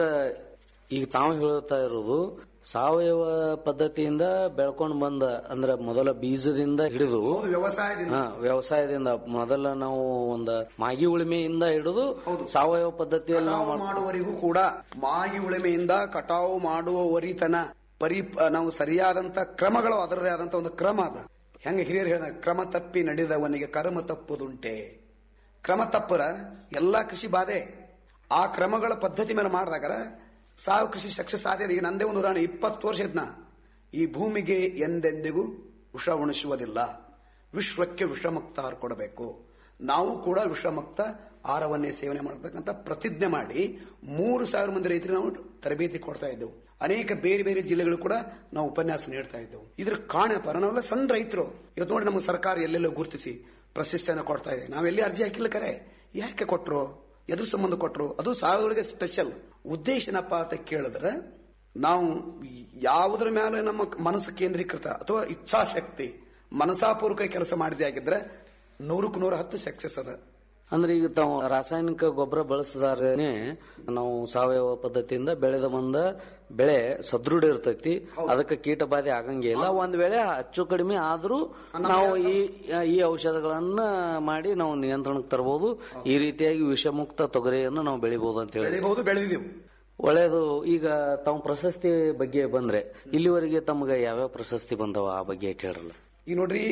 ಈಗ ತಾವು ಹೇಳ್ತಾ ಇರೋದು ಸಾವಯವ ಪದ್ಧತಿಯಿಂದ ಬೆಳ್ಕೊಂಡ್ ಬಂದ ಅಂದ್ರ ಮೊದಲ ಬೀಜದಿಂದ ಹಿಡಿದು ವ್ಯವಸಾಯದಿಂದ ಹಾ ವ್ಯವಸಾಯದಿಂದ ಮೊದಲ ನಾವು ಒಂದ ಮಾಗಿ ಉಳಿಮೆಯಿಂದ ಹಿಡಿದು ಸಾವಯವ ಪದ್ಧತಿಯಲ್ಲಿ ನಾವು ಕಟಾವು ಮಾಡುವವರೆಗೂ ಕೂಡ ಮಾಗಿ ಉಳಿಮೆಯಿಂದ ಕಟಾವು ಮಾಡುವವರಿತನ ಪರಿ ನಾವು ಸರಿಯಾದಂತ ಕ್ರಮಗಳು ಅದರದೇ ಆದಂತ ಒಂದು ಕ್ರಮ ಅದ ಹೆಂಗ ಹಿರಿಯರು ಹೇಳಿದ ಕ್ರಮ ತಪ್ಪಿ ನಡೆದವನಿಗೆ ಕರ್ಮ ತಪ್ಪುದುಂಟೆ ಕ್ರಮ ತಪ್ಪರ ಎಲ್ಲಾ ಕೃಷಿ ಬಾಧೆ ಆ ಕ್ರಮಗಳ ಪದ್ಧತಿ ಮೇಲೆ ಮಾಡಿದಾಗ ಸಾವು ಕೃಷಿ ಸಕ್ಸಸ್ ಆದ ಈಗ ನಂದೇ ಒಂದು ಉದಾಹರಣೆ ಇಪ್ಪತ್ತು ವರ್ಷ ಇದ್ನ ಈ ಭೂಮಿಗೆ ಎಂದೆಂದಿಗೂ ವಿಷ ಉಣಿಸುವುದಿಲ್ಲ ವಿಶ್ವಕ್ಕೆ ವಿಷಮುಕ್ತ ಆಹಾರ ಕೊಡಬೇಕು ನಾವು ಕೂಡ ವಿಷಮುಕ್ತ ಆಹಾರವನ್ನೇ ಸೇವನೆ ಮಾಡತಕ್ಕಂತ ಪ್ರತಿಜ್ಞೆ ಮಾಡಿ ಮೂರು ಸಾವಿರ ಮಂದಿ ರೈತರಿಗೆ ನಾವು ತರಬೇತಿ ಕೊಡ್ತಾ ಇದ್ದೆವು ಅನೇಕ ಬೇರೆ ಬೇರೆ ಜಿಲ್ಲೆಗಳು ಕೂಡ ನಾವು ಉಪನ್ಯಾಸ ನೀಡ್ತಾ ಇದ್ದೆವು ಇದ್ರ ಕಾರಣಪ್ಪ ನಾವೆಲ್ಲ ಸಣ್ಣ ರೈತರು ಇವತ್ತು ನೋಡಿ ನಮ್ಮ ಸರ್ಕಾರ ಎಲ್ಲೆಲ್ಲೋ ಗುರುತಿಸಿ ಪ್ರಶಸ್ತಿಯನ್ನು ಕೊಡ್ತಾ ಇದೆ ನಾವೆಲ್ಲಿ ಅರ್ಜಿ ಹಾಕಿಲ್ಲ ಕರೆ ಯಾಕೆ ಕೊಟ್ರು ಎದುರು ಸಂಬಂಧ ಕೊಟ್ರು ಅದು ಸಾವಿರದೊಳಗೆ ಸ್ಪೆಷಲ್ ಉದ್ದೇಶ ಏನಪ್ಪ ಅಂತ ಕೇಳಿದ್ರೆ ನಾವು ಯಾವುದರ ಮೇಲೆ ನಮ್ಮ ಮನಸ್ಸು ಕೇಂದ್ರೀಕೃತ ಅಥವಾ ಇಚ್ಛಾಶಕ್ತಿ ಮನಸಾಪೂರ್ವಕ ಕೆಲಸ ಮಾಡಿದೆ ಆಗಿದ್ರೆ ನೂರಕ್ಕೆ ನೂರ ಹತ್ತು ಸಕ್ಸಸ್ ಅದ ಅಂದ್ರೆ ಈಗ ತಾವು ರಾಸಾಯನಿಕ ಗೊಬ್ಬರ ಬಳಸದಾರೇನೆ ನಾವು ಸಾವಯವ ಪದ್ಧತಿಯಿಂದ ಬೆಳೆದ ಬಂದ ಬೆಳೆ ಸದೃಢ ಇರ್ತೈತಿ ಅದಕ್ಕೆ ಕೀಟ ಬಾಧೆ ಆಗಂಗಿಲ್ಲ ಒಂದ್ ವೇಳೆ ಹೆಚ್ಚು ಕಡಿಮೆ ಆದ್ರೂ ನಾವು ಈ ಈ ಔಷಧಗಳನ್ನ ಮಾಡಿ ನಾವು ನಿಯಂತ್ರಣಕ್ಕೆ ತರಬಹುದು ಈ ರೀತಿಯಾಗಿ ವಿಷಮುಕ್ತ ತೊಗರಿಯನ್ನು ನಾವು ಬೆಳಿಬಹುದು ಅಂತ ಹೇಳಿ ಬೆಳಿಬಹುದು ಬೆಳೆದಿದ್ದೆವು ಒಳ್ಳೆಯದು ಈಗ ತಾವು ಪ್ರಶಸ್ತಿ ಬಗ್ಗೆ ಬಂದ್ರೆ ಇಲ್ಲಿವರೆಗೆ ತಮಗೆ ಯಾವ್ಯಾವ ಪ್ರಶಸ್ತಿ ಬಂದವ ಆ ಬಗ್ಗೆ ಇಟ್ ಹೇಳ್ರಲ್ಲ ಈ ನೋಡ್ರಿ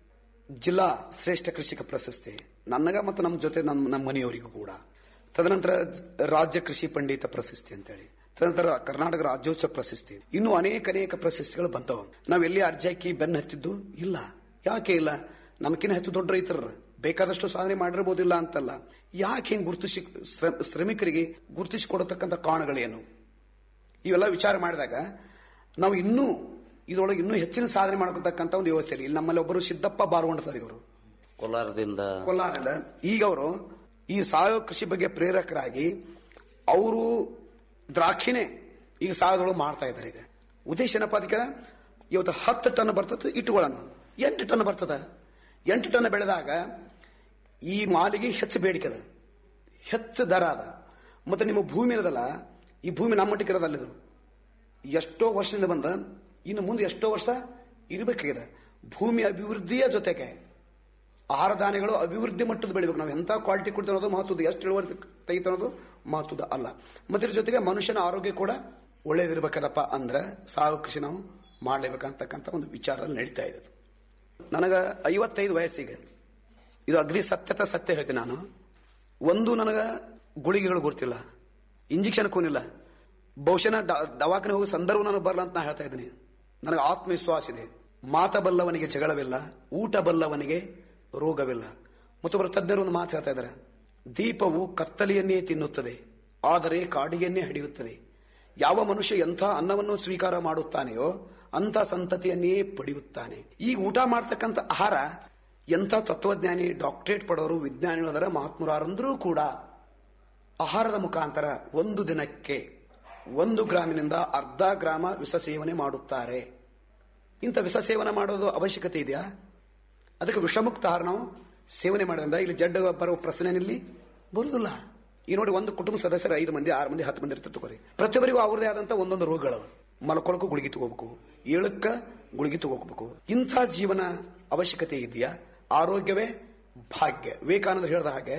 ಜಿಲ್ಲಾ ಶ್ರೇಷ್ಠ ಕೃಷಿಕ ಪ್ರಶಸ್ತಿ ನನಗ ಮತ್ತು ನಮ್ಮ ಜೊತೆ ನಮ್ಮ ನಮ್ಮ ಮನೆಯವರಿಗೂ ಕೂಡ ತದನಂತರ ರಾಜ್ಯ ಕೃಷಿ ಪಂಡಿತ ಪ್ರಶಸ್ತಿ ಅಂತೇಳಿ ತದನಂತರ ಕರ್ನಾಟಕ ರಾಜ್ಯೋತ್ಸವ ಪ್ರಶಸ್ತಿ ಇನ್ನು ಅನೇಕ ಅನೇಕ ಪ್ರಶಸ್ತಿಗಳು ಬಂದವು ನಾವ್ ಎಲ್ಲಿ ಅರ್ಜಿ ಹಾಕಿ ಬೆನ್ನ ಹತ್ತಿದ್ದು ಇಲ್ಲ ಯಾಕೆ ಇಲ್ಲ ನಮ್ಕಿನ ಹೆಚ್ಚು ದೊಡ್ಡ ರೈತರು ಬೇಕಾದಷ್ಟು ಸಾಧನೆ ಮಾಡಿರ್ಬೋದಿಲ್ಲ ಅಂತಲ್ಲ ಯಾಕೆ ಹಿಂಗ್ ಗುರುತಿಸಿ ಶ್ರಮ- ಶ್ರಮಿಕರಿಗೆ ಗುರುತಿಸಿಕೊಡತಕ್ಕಂಥ ಕಾರಣಗಳೇನು ಇವೆಲ್ಲ ವಿಚಾರ ಮಾಡಿದಾಗ ನಾವು ಇನ್ನೂ ಇದರೊಳಗೆ ಇನ್ನೂ ಹೆಚ್ಚಿನ ಸಾಧನೆ ಮಾಡತಕ್ಕಂಥ ಒಂದು ವ್ಯವಸ್ಥೆ ಇಲ್ಲ ಇಲ್ಲಿ ನಮ್ಮಲ್ಲಿ ಒಬ್ಬರು ಸಿದ್ದಪ್ಪ ಬಾರ್ಗೊಂಡ್ತಾರೆ ಇವರು ಕೋಲಾರದಿಂದ ಕೋಲಾರದಿಂದ ಈಗ ಅವರು ಈ ಸಾವಯವ ಕೃಷಿ ಬಗ್ಗೆ ಪ್ರೇರಕರಾಗಿ ಅವರು ದ್ರಾಕ್ಷಿನೇ ಈಗ ಸಾವಯವದೊಳಗೆ ಮಾಡ್ತಾ ಇದ್ದಾರೆ ಈಗ ಉದ್ದೇಶ ಏನಪ್ಪ ಅದಕ್ಕೆ ಇವತ್ತು ಹತ್ತು ಟನ್ ಬರ್ತದೆ ಇಟ್ಟುಗಳನ್ನು ಎಂಟು ಟನ್ ಬರ್ತದ ಎಂಟು ಟನ್ ಬೆಳೆದಾಗ ಈ ಮಾಲಿಗೆ ಹೆಚ್ಚು ಬೇಡಿಕೆ ಅದ ಹೆಚ್ಚು ದರ ಅದ ಮತ್ತು ನಿಮ್ಮ ಭೂಮಿ ಇರೋದಲ್ಲ ಈ ಭೂಮಿ ನಮ್ಮ ಮಟ್ಟಿಗೆ ಇರೋದಲ್ಲ ಇದು ಎಷ್ಟೋ ವರ್ಷದಿಂದ ಬಂದ ಇನ್ನು ಮುಂದೆ ಎಷ್ಟೋ ವರ್ಷ ಇರಬೇಕಾಗಿದೆ ಭೂಮಿ ಅಭಿವೃದ್ಧಿಯ ಜೊತೆಗೆ ಆಹಾರ ಧಾನ್ಯಗಳು ಅಭಿವೃದ್ಧಿ ಮಟ್ಟದ ಬೆಳಿಬೇಕು ನಾವು ಎಂಥ ಕ್ವಾಲಿಟಿ ಕೊಡ್ತೀವಿ ಅನ್ನೋದು ಮಹತ್ವದ ಎಷ್ಟು ಇಳುವರಿ ತೆಗಿತ ಅನ್ನೋದು ಮಹತ್ವದ ಅಲ್ಲ ಮತ್ತೆ ಇದ್ರ ಜೊತೆಗೆ ಮನುಷ್ಯನ ಆರೋಗ್ಯ ಕೂಡ ಒಳ್ಳೇದಿರ್ಬೇಕದಪ್ಪ ಅಂದ್ರೆ ಸಾವಯವ ಕೃಷಿ ನಾವು ಮಾಡಲೇಬೇಕಂತಕ್ಕಂಥ ಒಂದು ವಿಚಾರದಲ್ಲಿ ನಡೀತಾ ಇದೆ ನನಗೆ ಐವತ್ತೈದು ವಯಸ್ಸಿಗೆ ಇದು ಅಗ್ರಿ ಸತ್ಯತ ಸತ್ಯ ಹೇಳ್ತೀನಿ ನಾನು ಒಂದು ನನಗೆ ಗುಳಿಗೆಗಳು ಗೊತ್ತಿಲ್ಲ ಇಂಜೆಕ್ಷನ್ ಕೂನಿಲ್ಲ ಬಹುಶಃ ಡ- ದವಾಖಾನೆ ಹೋಗೋ ಸಂದರ್ಭ ನನಗೆ ಬರಲ್ಲ ಅಂತ ನಾ ಹೇಳ್ತಾ ಇದ್ದೀನಿ ನನಗೆ ಆತ್ಮವಿಶ್ವಾಸ ಇದೆ ಮಾತ ಬಲ್ಲವನಿಗೆ ಜಗಳವಿಲ್ಲ ಊಟ ಬಲ್ಲವನಿಗೆ ರೋಗವಿಲ್ಲ ಮತ್ತೊಬ್ಬರು ತಜ್ಞರು ಒಂದು ಮಾತು ಹೇಳ್ತಾ ಇದ್ದಾರೆ ದೀಪವು ಕತ್ತಲೆಯನ್ನೇ ತಿನ್ನುತ್ತದೆ ಆದರೆ ಕಾಡಿಗೆಯನ್ನೇ ಹಿಡಿಯುತ್ತದೆ ಯಾವ ಮನುಷ್ಯ ಎಂಥ ಅನ್ನವನ್ನು ಸ್ವೀಕಾರ ಮಾಡುತ್ತಾನೆಯೋ ಅಂಥ ಸಂತತಿಯನ್ನೇ ಪಡೆಯುತ್ತಾನೆ ಈಗ ಊಟ ಮಾಡ್ತಕ್ಕಂಥ ಆಹಾರ ಎಂಥ ತತ್ವಜ್ಞಾನಿ ಡಾಕ್ಟರೇಟ್ ಪಡೋರು ವಿಜ್ಞಾನಿಗಳು ಅದರ ಮಹಾತ್ಮರಾರಂದ್ರೂ ಕೂಡ ಆಹಾರದ ಮುಖಾಂತರ ಒಂದು ದಿನಕ್ಕೆ ಒಂದು ಗ್ರಾಮಿನಿಂದ ಅರ್ಧ ಗ್ರಾಮ ವಿಷ ಸೇವನೆ ಮಾಡುತ್ತಾರೆ ಇಂಥ ವಿಷ ಸೇವನೆ ಮಾಡೋದು ಅವಶ್ಯಕತೆ ಇದೆಯಾ ಅದಕ್ಕೆ ವಿಷಮುಕ್ತ ಆಹಾರ ನಾವು ಸೇವನೆ ಮಾಡೋದ್ರಿಂದ ಇಲ್ಲಿ ಜಡ್ಡ ಬರೋ ಪ್ರಶ್ನೆಯಲ್ಲಿ ಬರುವುದಿಲ್ಲ ಈ ನೋಡಿ ಒಂದು ಕುಟುಂಬ ಸದಸ್ಯರು ಐದು ಮಂದಿ ಆರು ಮಂದಿ ಹತ್ತು ಮಂದಿ ಇರ್ತಾರೆ ತಗೋರಿ ಪ್ರತಿಯೊಬ್ಬರಿಗೂ ಅವ್ರದೇ ಆದಂತ ಒಂದೊಂದು ರೋಗಗಳವ ಮಲ್ಕೊಳಕ್ಕೂ ಗುಳಿಗೆ ತಗೋಬೇಕು ಏಳಕ್ಕ ಗುಳಿಗೆ ತಗೋಬೇಕು ಇಂಥ ಜೀವನ ಅವಶ್ಯಕತೆ ಇದೆಯಾ ಆರೋಗ್ಯವೇ ಭಾಗ್ಯ ವಿವೇಕಾನಂದ ಹೇಳಿದ ಹಾಗೆ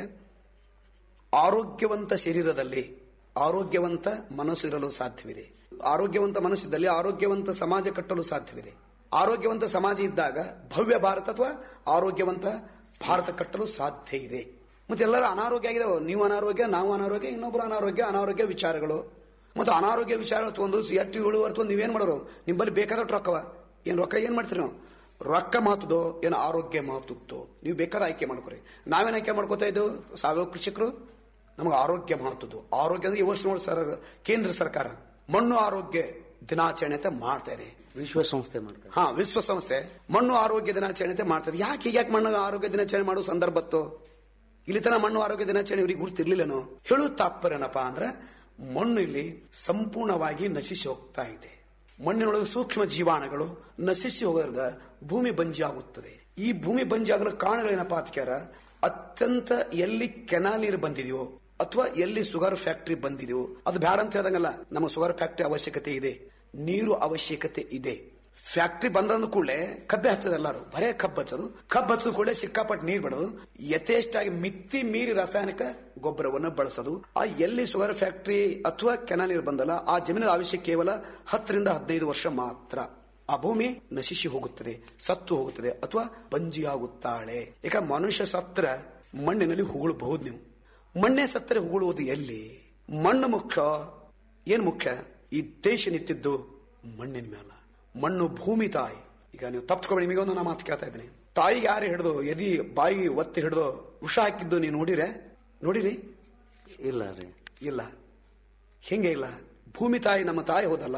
ಆರೋಗ್ಯವಂತ ಶರೀರದಲ್ಲಿ ಆರೋಗ್ಯವಂತ ಮನಸ್ಸು ಇರಲು ಸಾಧ್ಯವಿದೆ ಆರೋಗ್ಯವಂತ ಮನಸ್ಸಿದ್ದಲ್ಲಿ ಆರೋಗ್ಯವಂತ ಸಮಾಜ ಕಟ್ಟಲು ಸಾಧ್ಯವಿದೆ ಆರೋಗ್ಯವಂತ ಸಮಾಜ ಇದ್ದಾಗ ಭವ್ಯ ಭಾರತ ಅಥವಾ ಆರೋಗ್ಯವಂತ ಭಾರತ ಕಟ್ಟಲು ಸಾಧ್ಯ ಇದೆ ಮತ್ತೆ ಎಲ್ಲರೂ ಅನಾರೋಗ್ಯ ಆಗಿದೆ ನೀವು ಅನಾರೋಗ್ಯ ನಾವು ಅನಾರೋಗ್ಯ ಇನ್ನೊಬ್ರು ಅನಾರೋಗ್ಯ ಅನಾರೋಗ್ಯ ವಿಚಾರಗಳು ಮತ್ತು ಅನಾರೋಗ್ಯ ವಿಚಾರಗಳು ತಗೊಂಡು ಎಟ್ಟು ಇಳುವರಿ ತಗೊಂಡು ನೀವೇನ್ ಮಾಡೋರು ನಿಮ್ಮಲ್ಲಿ ಬೇಕಾದಷ್ಟು ರೊಕ್ಕವ ಏನ್ ರೊಕ್ಕ ಏನ್ ಮಾಡ್ತೀರಿ ನಾವು ರೊಕ್ಕ ಮಾತುದೋ ಏನು ಆರೋಗ್ಯ ಮಾತುತ್ತೋ ನೀವು ಬೇಕಾದ ಆಯ್ಕೆ ಮಾಡ್ಕೊರಿ ನಾವೇನ್ ಆಯ್ಕೆ ಮಾಡ್ಕೋತಾ ಇದ್ದು ಸಾವಯವ ಕೃಷಿಕರು ನಮಗೆ ಆರೋಗ್ಯ ಮಹತ್ವದ್ದು ಆರೋಗ್ಯ ಅಂದ್ರೆ ಈ ವರ್ಷ ನೋಡಿ ಸರ್ ಕೇಂದ್ರ ಸರ್ಕಾರ ಮಣ್ಣು ಆರೋಗ್ಯ ದಿನಾಚರಣೆ ಅಂತ ಮಾಡ್ತಾ ಇದೆ ವಿಶ್ವಸಂಸ್ಥೆ ಮಾಡ್ತಾರೆ ಹಾ ವಿಶ್ವಸಂಸ್ಥೆ ಮಣ್ಣು ಆರೋಗ್ಯ ದಿನಾಚರಣೆ ಅಂತ ಮಾಡ್ತಾರೆ ಯಾಕೆ ಈಗ ಯಾಕೆ ಮಣ್ಣು ಆರೋಗ್ಯ ದಿನಾಚರಣೆ ಮಾಡೋ ಸಂದರ್ಭತ್ತು ಇಲ್ಲಿ ತನ ಮಣ್ಣು ಆರೋಗ್ಯ ದಿನಾಚರಣೆ ಇವ್ರಿಗೆ ಗುರ್ತಿರ್ಲಿಲ್ಲನೋ ಹೇಳು ತಾತ್ಪರ್ಯನಪ್ಪ ಅಂದ್ರೆ ಮಣ್ಣು ಇಲ್ಲಿ ಸಂಪೂರ್ಣವಾಗಿ ನಶಿಸಿ ಹೋಗ್ತಾ ಇದೆ ಮಣ್ಣಿನೊಳಗೆ ಸೂಕ್ಷ್ಮ ಜೀವಾಣುಗಳು ನಶಿಸಿ ಹೋಗೋದ್ರಿಂದ ಭೂಮಿ ಬಂಜಿ ಆಗುತ್ತದೆ ಈ ಭೂಮಿ ಬಂಜಿ ಆಗಲು ಕಾರಣಗಳೇನಪ್ಪ ಅದಕ್ಕಾರ ಅತ್ಯಂತ ಎಲ್ಲಿ ಕೆನಾಲ್ ನೀರು ಬಂದಿದೆಯೋ ಅಥವಾ ಎಲ್ಲಿ ಶುಗರ್ ಫ್ಯಾಕ್ಟರಿ ಬಂದಿದೆಯೋ ಅದು ಬೇಡ ಅಂತ ಹೇಳ್ದಂಗಲ್ಲ ನಮ್ಮ ಶುಗರ್ ಫ್ಯಾಕ್ಟರಿ ಅವಶ್ಯಕತೆ ಇದೆ ನೀರು ಅವಶ್ಯಕತೆ ಇದೆ ಫ್ಯಾಕ್ಟರಿ ಬಂದಂದ ಕೂಡಲೇ ಕಬ್ಬೆ ಹಚ್ಚೋದು ಎಲ್ಲಾರು ಬರೇ ಕಬ್ಬು ಹಚ್ಚೋದು ಕಬ್ಬು ಹಚ್ಚೋದು ಕೂಡಲೇ ಸಿಕ್ಕಾಪಟ್ಟು ನೀರು ಬಿಡೋದು ಯಥೇಷ್ಟಾಗಿ ಮಿತ್ತಿ ಮೀರಿ ರಾಸಾಯನಿಕ ಗೊಬ್ಬರವನ್ನು ಬಳಸೋದು ಆ ಎಲ್ಲಿ ಶುಗರ್ ಫ್ಯಾಕ್ಟರಿ ಅಥವಾ ಕೆನಾಲ್ ನೀರು ಬಂದಲ್ಲ ಆ ಜಮೀನಿನ ಅವಶ್ಯ ಕೇವಲ ಹತ್ತರಿಂದ ಹದಿನೈದು ವರ್ಷ ಮಾತ್ರ ಆ ಭೂಮಿ ನಶಿಸಿ ಹೋಗುತ್ತದೆ ಸತ್ತು ಹೋಗುತ್ತದೆ ಅಥವಾ ಬಂಜಿ ಆಗುತ್ತಾಳೆ ಈಗ ಮನುಷ್ಯ ಸತ್ರ ಮಣ್ಣಿನಲ್ಲಿ ಹೂಳಬಹುದು ನೀವು ಮಣ್ಣೆ ಸತ್ತರೆ ಹೂಳುವುದು ಎಲ್ಲಿ ಮಣ್ಣು ಮುಖ್ಯ ಏನ್ ಮುಖ್ಯ ಈ ದೇಶ ನಿಂತಿದ್ದು ಮಣ್ಣಿನ ಮೇಲ ಮಣ್ಣು ಭೂಮಿ ತಾಯಿ ಈಗ ನೀವು ತಪ್ಪಿಸ್ಕೊಬೇಡಿ ನಿಮಗೆ ಒಂದು ನಾ ಮಾತು ಕೇಳ್ತಾ ಇದ್ದೀನಿ ತಾಯಿಗೆ ಯಾರು ಹಿಡಿದು ಎದಿ ಬಾಯಿ ಒತ್ತಿ ಹಿಡಿದು ವಿಷ ಹಾಕಿದ್ದು ನೀವು ನೋಡಿರೆ ನೋಡಿರಿ ಇಲ್ಲ ರೀ ಇಲ್ಲ ಹಿಂಗೆ ಇಲ್ಲ ಭೂಮಿ ತಾಯಿ ನಮ್ಮ ತಾಯಿ ಹೋದಲ್ಲ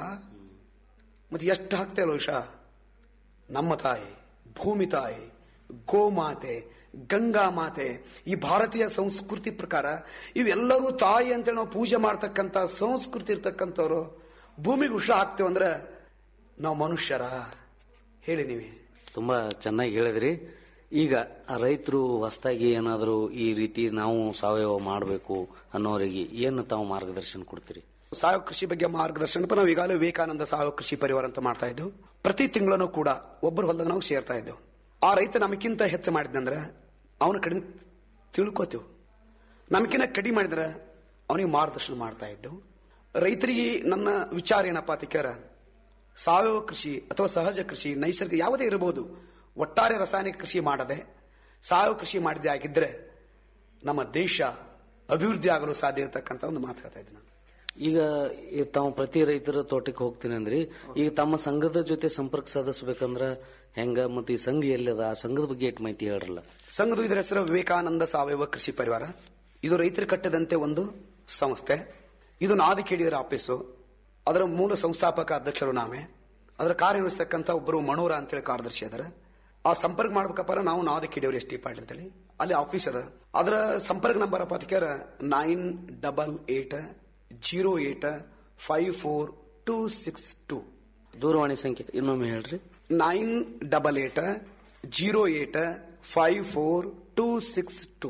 ಮತ್ತೆ ಎಷ್ಟು ಹಾಕ್ತೇವಲ್ಲ ವಿಷ ನಮ್ಮ ತಾಯಿ ಭೂಮಿ ತಾಯಿ ಗೋಮಾತೆ ಗಂಗಾ ಮಾತೆ ಈ ಭಾರತೀಯ ಸಂಸ್ಕೃತಿ ಪ್ರಕಾರ ಇವೆಲ್ಲರೂ ತಾಯಿ ಅಂತೇಳಿ ನಾವು ಪೂಜೆ ಮಾಡ್ತಕ್ಕಂಥ ಸಂಸ್ಕೃತಿ ಇರ್ತಕ್ಕಂಥವ್ರು ಭೂಮಿಗೆ ವಿಷ ಹಾಕ್ತೇವೆ ಅಂದ್ರೆ ನಾವು ಮನುಷ್ಯರ ಹೇಳಿ ನೀವೇ ತುಂಬಾ ಚೆನ್ನಾಗಿ ಹೇಳಿದ್ರಿ ಈಗ ರೈತರು ಹೊಸದಾಗಿ ಏನಾದರೂ ಈ ರೀತಿ ನಾವು ಸಾವಯವ ಮಾಡಬೇಕು ಅನ್ನೋರಿಗೆ ಏನು ತಾವು ಮಾರ್ಗದರ್ಶನ ಕೊಡ್ತೀರಿ ಸಾವಯವ ಕೃಷಿ ಬಗ್ಗೆ ಮಾರ್ಗದರ್ಶನ ನಾವು ಈಗಾಗಲೇ ವಿವೇಕಾನಂದ ಸಾವಯವ ಕೃಷಿ ಪರಿವಾರ ಅಂತ ಮಾಡ್ತಾ ಇದ್ದೆವು ಪ್ರತಿ ತಿಂಗಳನ್ನು ಕೂಡ ಒಬ್ಬರು ಹೊಲದಾಗ ನಾವು ಸೇರ್ತಾ ಇದ್ದೆವು ಆ ರೈತ ನಮಗಿಂತ ಹೆಚ್ಚು ಮಾಡಿದ್ನಂದ್ರೆ ಅವನ ಕಡಿಮೆ ತಿಳ್ಕೋತೇವು ನಮಗಿಂತ ಕಡಿಮೆ ಮಾಡಿದ್ರೆ ಅವನಿಗೆ ಮಾರ್ಗದರ್ಶನ ಮಾಡ್ತಾ ಇದ್ದೆವು ರೈತರಿಗೆ ನನ್ನ ವಿಚಾರ ಏನಪ್ಪ ಅಂತ ಕೇಳ ಸಾವಯವ ಕೃಷಿ ಅಥವಾ ಸಹಜ ಕೃಷಿ ನೈಸರ್ಗಿಕ ಯಾವುದೇ ಇರಬಹುದು ಒಟ್ಟಾರೆ ರಾಸಾಯನಿಕ ಕೃಷಿ ಮಾಡದೆ ಸಾವಯವ ಕೃಷಿ ಮಾಡಿದೆ ಆಗಿದ್ರೆ ನಮ್ಮ ದೇಶ ಅಭಿವೃದ್ಧಿ ಆಗಲು ಸಾಧ್ಯ ಇರತಕ್ಕಂತ ಒಂದು ಮಾತು ಹೇಳ್ತಾ ಇದ್ದೀನಿ ನಾನು ಈಗ ಈ ತಾವು ಪ್ರತಿ ರೈತರ ತೋಟಕ್ಕೆ ಹೋಗ್ತೀನಿ ಅಂದ್ರಿ ಈಗ ತಮ್ಮ ಸಂಘದ ಜೊತೆ ಸಂಪರ್ಕ ಸಾಧಿಸ್ಬೇಕಂದ್ರ ಹೆಂಗ ಮತ್ತು ಈ ಸಂಘ ಎಲ್ಲದ ಆ ಸಂಘದ ಬಗ್ಗೆ ಎಷ್ಟು ಮಾಹಿತಿ ಹೇಳ್ರಲ್ಲ ಸಂಘದ ಇದರ ಹೆಸರು ವಿವೇಕಾನಂದ ಸಾವಯವ ಕೃಷಿ ಪರಿವಾರ ಇದು ರೈತರು ಕಟ್ಟದಂತೆ ಒಂದು ಸಂಸ್ಥೆ ಇದು ನಾದಿಕೇಡಿಯರ ಆಫೀಸು ಅದರ ಮೂಲ ಸಂಸ್ಥಾಪಕ ಅಧ್ಯಕ್ಷರು ನಾವೇ ಅದರ ಕಾರ್ಯನಿರ್ವಹಿಸತಕ್ಕಂಥ ಒಬ್ಬರು ಮಣೂರ ಅಂತೇಳಿ ಕಾರ್ಯದರ್ಶಿ ಅದರ ಆ ಸಂಪರ್ಕ ಮಾಡ್ಬೇಕಪ್ಪ ನಾವು ನಾದಿಕೇಡಿಯವರು ಎಸ್ ಟಿ ಪಾಟೀಲ್ ಅಂತೇಳಿ ಅಲ್ಲಿ ಆಫೀಸ್ ಅದ ಅದರ ಸಂಪರ್ಕ ನಂಬರ್ ಅಪ್ಪ ಅದಕ್ಕೆ nine double eight zero eight five four two six two ದೂರವಾಣಿ ಸಂಖ್ಯೆ ಇನ್ನೊಮ್ಮೆ ಹೇಳ್ರಿ nine double eight zero eight five four two six two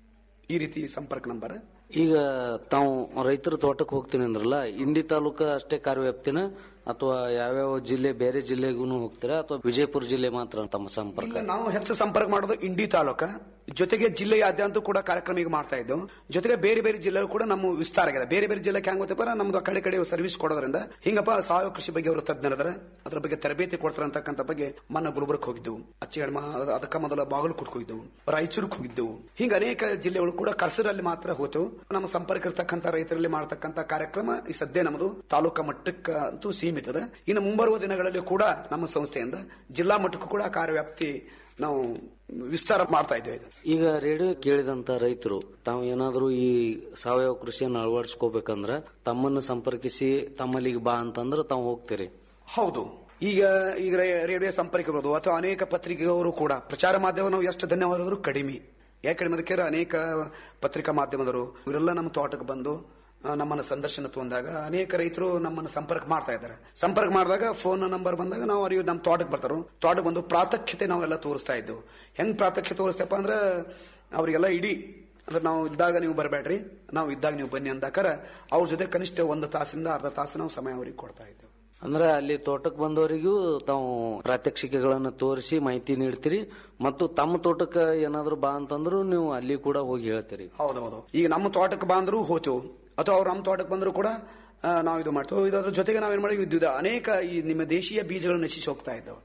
ಈ ರೀತಿ ಸಂಪರ್ಕ ನಂಬರ್ ಈಗ ತಾವು ರೈತರ ತೋಟಕ್ಕೆ ಹೋಗ್ತೀನಿ ಅಂದ್ರಲ್ಲ ಇಂಡಿ ತಾಲೂಕ ಅಷ್ಟೇ ಕಾರ್ಯವ್ಯಾಪ್ತಿನ ಅಥವಾ ಯಾವ್ಯಾವ ಜಿಲ್ಲೆ ಬೇರೆ ಜಿಲ್ಲೆಗೂ ಹೋಗ್ತೀರಾ ಅಥವಾ ವಿಜಯಪುರ ಜಿಲ್ಲೆ ಮಾತ್ರ ತಮ್ಮ ಸಂಪರ್ಕ ಈಗ ನಾವು ಹೆಚ್ಚು ಸಂಪರ್ಕ ಮಾಡೋದು ಇಂಡಿ ತಾಲೂಕ ಜೊತೆಗೆ ಜಿಲ್ಲೆಯಾದ್ಯಂತ ಕೂಡ ಕಾರ್ಯಕ್ರಮ ಈಗ ಮಾಡ್ತಾ ಇದ್ದು ಜೊತೆಗೆ ಬೇರೆ ಬೇರೆ ಜಿಲ್ಲೆ ಕೂಡ ನಮ್ಮ ವಿಸ್ತಾರ ಆಗಿದೆ ಬೇರೆ ಬೇರೆ ಜಿಲ್ಲೆಗೆ ಹೆಂಗ್ ಗೊತ್ತಪ್ಪ ನಮ್ದು ಆ ಕಡೆ ಕಡೆ ಸರ್ವಿಸ್ ಕೊಡೋದ್ರಿಂದ ಹಿಂಗಪ್ಪ ಸಾವಯವ ಕೃಷಿ ಬಗ್ಗೆ ಅವರು ತಜ್ಞರದಾರ ಅದ್ರ ಬಗ್ಗೆ ತರಬೇತಿ ಕೊಡ್ತಾರ ಅಂತಕ್ಕಂಥ ಬಗ್ಗೆ ಮನ್ನ ಗುಲ್ಬರ್ಗ್ ಹೋಗಿದ್ದೆವು ಅಚ್ಚಿಗಡ್ಮ ಅದಕ್ಕ ಮೊದಲ ಬಾಗಲಕೋಟೆ ಹೋಗಿದ್ದೆವು ರಾಯಚೂರಿಗೆ ಹೋಗಿದ್ದೆವು ಹಿಂಗ ಅನೇಕ ಜಿಲ್ಲೆಗಳು ಕೂಡ ಕರ್ಸರಲ್ಲಿ ಮಾತ್ರ ಹೋತೆವು ನಮ್ಮ ಸಂಪರ್ಕ ಇರ್ತಕ್ಕಂಥ ರೈತರಲ್ಲಿ ಮಾಡತಕ್ಕಂಥ ಕಾರ್ಯಕ್ರಮ ಈ ಸದ್ಯ ನಮ್ಮದು ತಾಲೂಕಾ ಮಟ್ಟಕ್ಕೆ ಅಂತೂ ಸೀಮಿತದ ಇನ್ನು ಮುಂಬರುವ ದಿನಗಳಲ್ಲಿ ಕೂಡ ನಮ್ಮ ಸಂಸ್ಥೆಯಿಂದ ಜಿಲ್ಲಾ ಮಟ್ಟಕ್ಕೂ ಕೂಡ ಕಾರ್ಯವ್ಯಾಪ್ತಿ ನಾವು ವಿಸ್ತಾರ ಮಾಡ್ತಾ ಇದ್ದೇವೆ ಈಗ. ಈಗ ರೇಡಿಯೋ ಕೇಳಿದಂತ ರೈತರು ತಾವು ಏನಾದರೂ ಈ ಸಾವಯವ ಕೃಷಿಯನ್ನು ಅಳವಡಿಸ್ಕೋಬೇಕಂದ್ರ ತಮ್ಮನ್ನು ಸಂಪರ್ಕಿಸಿ ತಮ್ಮಲ್ಲಿಗೆ ಬಾ ಅಂತಂದ್ರೆ ತಾವು ಹೋಗ್ತೀರಿ ಹೌದು ಈಗ ಈಗ ರೇ- ರೇಡಿಯೋ ಸಂಪರ್ಕ ಇರೋದು ಅಥವಾ ಅನೇಕ ಪತ್ರಿಕೆಯವರು ಕೂಡ ಪ್ರಚಾರ ಮಾಧ್ಯಮ ನಾವು ಎಷ್ಟು ಧನ್ಯವಾದವರು ಕಡಿಮೆ ಯಾಕೆ ಕಡಿಮೆ ಅದಕ್ಕೆ ಅನೇಕ ಪತ್ರಿಕಾ ಮಾಧ್ಯಮದವರು ಇವರೆಲ್ಲ ನಮ್ಮ ತೋಟಕ್ಕೆ ಬಂದು ಆ, ನಮ್ಮನ್ನ ಸಂದರ್ಶನ ತಗೊಂಡಾಗ ಅನೇಕ ರೈತರು ನಮ್ಮನ್ನ ಸಂಪರ್ಕ ಮಾಡ್ತಾ ಇದ್ದಾರೆ ಸಂಪರ್ಕ ಮಾಡಿದಾಗ ಫೋನ್ ನಂಬರ್ ಬಂದಾಗ ನಾವು ಅವ್ರಿಗೆ ನಮ್ಮ ತೋಟಕ್ಕೆ ಬರ್ತಾರೋ ತೋಟಕ್ಕೆ ಬಂದು ಪ್ರಾತ್ಯಕ್ಷತೆ ನಾವೆಲ್ಲ ತೋರಿಸ್ತಾ ಇದ್ದೆವು ಹೆಂಗ್ ಪ್ರಾತ್ಯಕ್ಷತೆ ತೋರಿಸ್ತಪ್ಪ ಅಂದ್ರೆ ಅವರಿಗೆಲ್ಲ ಇಡೀ ಅಂದ್ರೆ ನಾವು ಇದ್ದಾಗ ನೀವು ಬರಬೇಡ್ರಿ ನಾವು ಇದ್ದಾಗ ನೀವು ಬನ್ನಿ ಅಂದಾಕರ ಅವ್ರ ಜೊತೆ ಕನಿಷ್ಠ ಒಂದು ತಾಸಿಂದ ಅರ್ಧ ತಾಸು ನಾವು ಸಮಯ ಅವ್ರಿಗೆ ಕೊಡ್ತಾ ಇದ್ದೇವೆ ಅಂದ್ರೆ ಅಲ್ಲಿ ತೋಟಕ್ಕೆ ಬಂದವರಿಗೂ ತಾವು ಪ್ರಾತ್ಯಕ್ಷಿಕೆಗಳನ್ನು ತೋರಿಸಿ ಮಾಹಿತಿ ನೀಡ್ತೀರಿ ಮತ್ತು ತಮ್ಮ ತೋಟಕ್ಕೆ ಏನಾದ್ರು ಬಾ ಅಂತಂದ್ರು ನೀವು ಅಲ್ಲಿ ಕೂಡ ಹೋಗಿ ಹೇಳ್ತೀರಿ ಹೌದೌದು ಈಗ ನಮ್ಮ ತೋಟಕ್ಕೆ ಬಂದರೂ ಹೋತೆವು ಅಥವಾ ಅವ್ರು ನಮ್ಮ ತೋಟಕ್ಕೆ ಬಂದರೂ ಕೂಡ ಆ, ನಾವು ಇದು ಮಾಡ್ತೇವೆ ಇದ್ರ ಜೊತೆಗೆ ನಾವೇನ್ ಮಾಡಿದ್ವಿ ಇದು ಅನೇಕ ಈ ನಿಮ್ಮ ದೇಶೀಯ ಬೀಜಗಳು ನಶಿಸಿ ಹೋಗ್ತಾ ಇದ್ದಾವೆ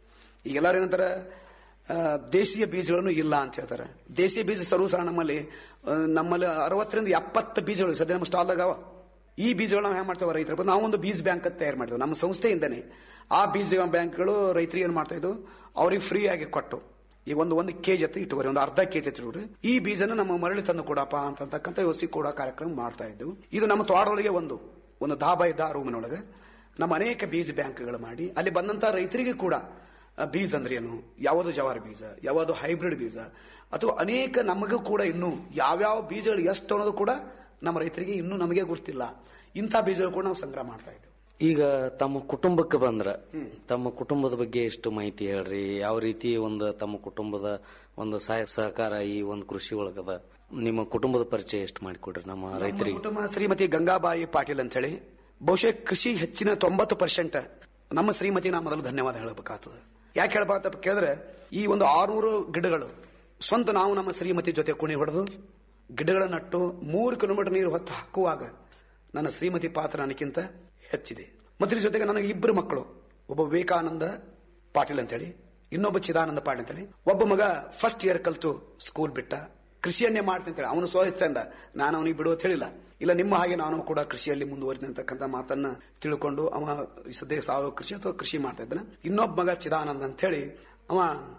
ಈಗ ಎಲ್ಲರೂ ಏನಂತಾರೆ ಆ, ದೇಶೀಯ ಬೀಜಗಳನ್ನು ಇಲ್ಲ ಅಂತ ಹೇಳ್ತಾರೆ ದೇಶೀಯ ಬೀಜ ಸರ್ವಸಾರ ನಮ್ಮಲ್ಲಿ ಆ, ನಮ್ಮಲ್ಲಿ ಅರವತ್ತರಿಂದ ಎಪ್ಪತ್ತು ಬೀಜಗಳು ಸದ್ಯ ನಮ್ಮ ಸ್ಟಾಲ್ದಾಗ ಅವ ಈ ಬೀಜಗಳು ನಾವು ಹೆಂಗ್ ಮಾಡ್ತೇವೆ ರೈತರ ಬಂದು ನಾವು ಒಂದು ಬೀಜ ಬ್ಯಾಂಕ್ ಅಂತ ತಯಾರು ಮಾಡಿದ್ವಿ ನಮ್ಮ ಸಂಸ್ಥೆಯಿಂದನೇ ಆ ಬೀಜ ಬ್ಯಾಂಕ್ಗಳು ರೈತರಿಗೆ ಏನ್ ಮಾಡ್ತಾ ಇದ್ವು ಅವ್ರಿಗೆ ಫ್ರೀ ಆಗಿ ಕೊಟ್ಟು ಈಗ ಒಂದು ಒಂದು ಕೆಜಿ ಹತ್ತು ಇಟ್ಟುವರೆ ಒಂದು ಅರ್ಧ ಕೆಜಿ ಇಟ್ಟುವರೆ ಈ ಬೀಜನ ನಮ್ಮ ಮರಳಿ ತಂದು ಕೊಡಪ್ಪ ಅಂತಕ್ಕಂಥ ಯೋಚನೆ ಕೊಡೋ ಕಾರ್ಯಕ್ರಮ ಮಾಡ್ತಾ ಇದ್ದೆವು ಇದು ನಮ್ಮ ತೋಟದೊಳಗೆ ಒಂದು ಒಂದು ದಾ ಬೈ ದಾ ರೂಮಿನೊಳಗೆ ನಮ್ಮ ಅನೇಕ ಬೀಜ ಬ್ಯಾಂಕ್ಗಳು ಮಾಡಿ ಅಲ್ಲಿ ಬಂದಂತ ರೈತರಿಗೆ ಕೂಡ ಆ, ಬೀಜ ಅಂದ್ರೆ ಏನು ಯಾವುದು ಜವಾರಿ ಬೀಜ ಯಾವುದು ಹೈಬ್ರಿಡ್ ಬೀಜ ಅಥವಾ ಅನೇಕ ನಮಗೂ ಕೂಡ ಇನ್ನೂ ಯಾವ್ಯಾವ ಬೀಜಗಳು ಎಷ್ಟು ಅನ್ನೋದು ಕೂಡ ನಮ್ಮ ರೈತರಿಗೆ ಇನ್ನೂ ನಮಗೆ ಗೊತ್ತಿಲ್ಲ ಇಂಥ ಬೀಜಗಳು ಕೂಡ ನಾವು ಸಂಗ್ರಹ ಮಾಡ್ತಾ ಇದ್ದೇವೆ ಈಗ ತಮ್ಮ ಕುಟುಂಬಕ್ಕೆ ಬಂದ್ರ ತಮ್ಮ ಕುಟುಂಬದ ಬಗ್ಗೆ ಎಷ್ಟು ಮಾಹಿತಿ ಹೇಳ್ರಿ ಯಾವ ರೀತಿ ಒಂದು ತಮ್ಮ ಕುಟುಂಬದ ಒಂದು ಸಹಾಯ ಸಹಕಾರ ಈ ಒಂದು ಕೃಷಿ ಒಳಗದ ನಿಮ್ಮ ಕುಟುಂಬದ ಪರಿಚಯ ಎಷ್ಟು ಮಾಡಿಕೊಡ್ರಿ ನಮ್ಮ ನಮ್ಮ ರೈತರಿಗೆ ಕುಟುಂಬ ಶ್ರೀಮತಿ ಗಂಗಾಬಾಯಿ ಪಾಟೀಲ್ ಅಂತ ಹೇಳಿ ಬಹುಶಃ ಕೃಷಿ ಹೆಚ್ಚಿನ ತೊಂಬತ್ತು ಪರ್ಸೆಂಟ್ ನಮ್ಮ ಶ್ರೀಮತಿ ನಾ ಮೊದಲು ಧನ್ಯವಾದ ಹೇಳಬೇಕಾಗ್ತದೆ ಯಾಕೆ ಹೇಳ್ಬಾರ್ದಪ್ಪ ಕೇಳಿದ್ರೆ ಈ ಒಂದು ಆರ್ನೂರು ಗಿಡಗಳು ಸ್ವಂತ ನಾವು ನಮ್ಮ ಶ್ರೀಮತಿ ಜೊತೆ ಕುಣಿ ಹೊಡೆದು ಗಿಡಗಳ ನಟ್ಟು ಮೂರು ಕಿಲೋಮೀಟರ್ ನೀರು ಹೊತ್ತು ಹಾಕುವಾಗ ನನ್ನ ಶ್ರೀಮತಿ ಪಾತ್ರ ನನಗಿಂತ ಹೆಚ್ಚಿದೆ ಮತ್ತೆ ಇದ್ರ ಜೊತೆಗೆ ನನಗೆ ಇಬ್ಬರು ಮಕ್ಕಳು ಒಬ್ಬ ವಿವೇಕಾನಂದ ಪಾಟೀಲ್ ಅಂತೇಳಿ ಇನ್ನೊಬ್ಬ ಚಿದಾನಂದ ಪಾಟೀಲ್ ಅಂತೇಳಿ ಒಬ್ಬ ಮಗ ಫಸ್ಟ್ ಇಯರ್ ಕಲ್ತು ಸ್ಕೂಲ್ ಬಿಟ್ಟ ಕೃಷಿಯನ್ನೇ ಮಾಡ್ತೀನಿ ಅಂತೇಳಿ ಅವನು ಸ್ವ ಹೆಚ್ಚಂದ ನಾನು ಅವನಿಗೆ ಬಿಡು ಅಂತ ಹೇಳಿಲ್ಲ ಇಲ್ಲ ನಿಮ್ಮ ಹಾಗೆ ನಾನು ಕೂಡ ಕೃಷಿಯಲ್ಲಿ ಮುಂದುವರಿತೀನಿ ಅಂತಕ್ಕಂಥ ಮಾತನ್ನ ತಿಳ್ಕೊಂಡು ಅವ ಈ ಸದ್ಯ ಸಾವಯವ ಕೃಷಿ ಅಥವಾ ಕೃಷಿ ಮಾಡ್ತಾ ಇದ್ದಾನೆ ಇನ್ನೊಬ್ಬ ಮಗ ಚಿದಾನಂದ ಅಂತ ಹೇಳಿ ಅವ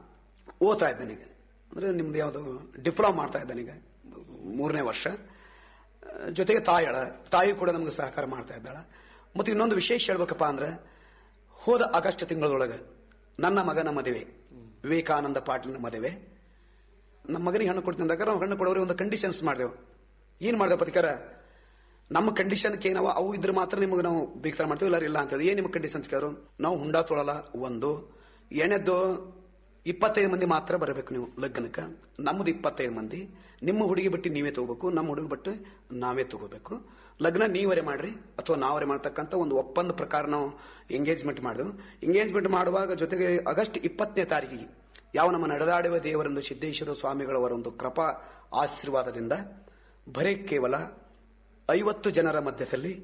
ಓದ್ತಾ ಇದ್ದಾನೆ ಈಗ ಅಂದ್ರೆ ನಿಮ್ದು ಯಾವುದು ಡಿಪ್ಲೊಮಾ ಮಾಡ್ತಾ ಇದ್ದಾನೆ ಈಗ ಮೂರನೇ ವರ್ಷ ಜೊತೆಗೆ ತಾಯಳ ತಾಯಿ ಕೂಡ ನಮಗೆ ಸಹಕಾರ ಮಾಡ್ತಾ ಇದ್ದಾಳ ಮತ್ತು ಇನ್ನೊಂದು ವಿಶೇಷ ಹೇಳ್ಬೇಕಪ್ಪ ಅಂದ್ರೆ ಹೋದ ಆಗಸ್ಟ್ ತಿಂಗಳೊಳಗೆ ನನ್ನ ಮಗನ ಮದುವೆ ವಿವೇಕಾನಂದ ಪಾಟೀಲ್ನ ಮದುವೆ ನಮ್ಮ ಮಗನಿಗೆ ಹಣ್ಣು ಕೊಡ್ತೀನಿ ಅಂದಾಗ ನಾವು ಹಣ್ಣು ಕೊಡೋರಿಗೆ ಒಂದು ಕಂಡೀಷನ್ಸ್ ಮಾಡಿದೆವು ಏನ್ ಮಾಡಿದೆ ಪತಿಕರ ನಮ್ಮ ಕಂಡೀಷನ್ಗೆ ಏನವ ಅವು ಇದ್ರೆ ಮಾತ್ರ ನಿಮಗೆ ನಾವು ಬೇಕ್ತಾರ ಮಾಡ್ತೀವಿ ಇಲ್ಲ ಇಲ್ಲ ಅಂತ ಹೇಳಿ ಏನ್ ನಿಮ್ಮ ಕಂಡೀಷನ್ ಕೇಳಿದ್ರು ನಾವು ಹುಂಡ ತೊಳಲ್ಲ ಒಂದು ಏನೇದ್ದು ಇಪ್ಪತ್ತೈದು ಮಂದಿ ಮಾತ್ರ ಬರಬೇಕು ನೀವು ಲಗ್ನಕ್ಕೆ ನಮ್ಮದು ಇಪ್ಪತ್ತೈದು ಮಂದಿ ನಿಮ್ಮ ಹುಡುಗಿ ಬಟ್ಟಿ ನೀವೇ ತಗೋಬೇಕು ನಮ್ಮ ಹುಡುಗಿ ಬಟ್ಟೆ ನಾವೇ ತಗೋಬೇಕು ಲಗ್ನ ನೀವರೇ ಮಾಡ್ರಿ ಅಥವಾ ನಾವರೇ ಮಾಡ್ತಕ್ಕಂಥ ಒಂದು ಒಪ್ಪಂದ ಪ್ರಕಾರ ನಾವು ಎಂಗೇಜ್ಮೆಂಟ್ ಮಾಡಿದೆವು ಎಂಗೇಜ್ಮೆಂಟ್ ಮಾಡುವಾಗ ಜೊತೆಗೆ ಆಗಸ್ಟ್ ಇಪ್ಪತ್ತನೇ ತಾರೀಕಿಗೆ ಯಾವ ನಮ್ಮ ನಡೆದಾಡುವ ದೇವರೆಂದು ಸಿದ್ದೇಶ್ವರ ಸ್ವಾಮಿಗಳವರ ಒಂದು ಕೃಪಾ ಆಶೀರ್ವಾದದಿಂದ ಬರೇ ಕೇವಲ ಐವತ್ತು ಜನರ ಮಧ್ಯದಲ್ಲಿ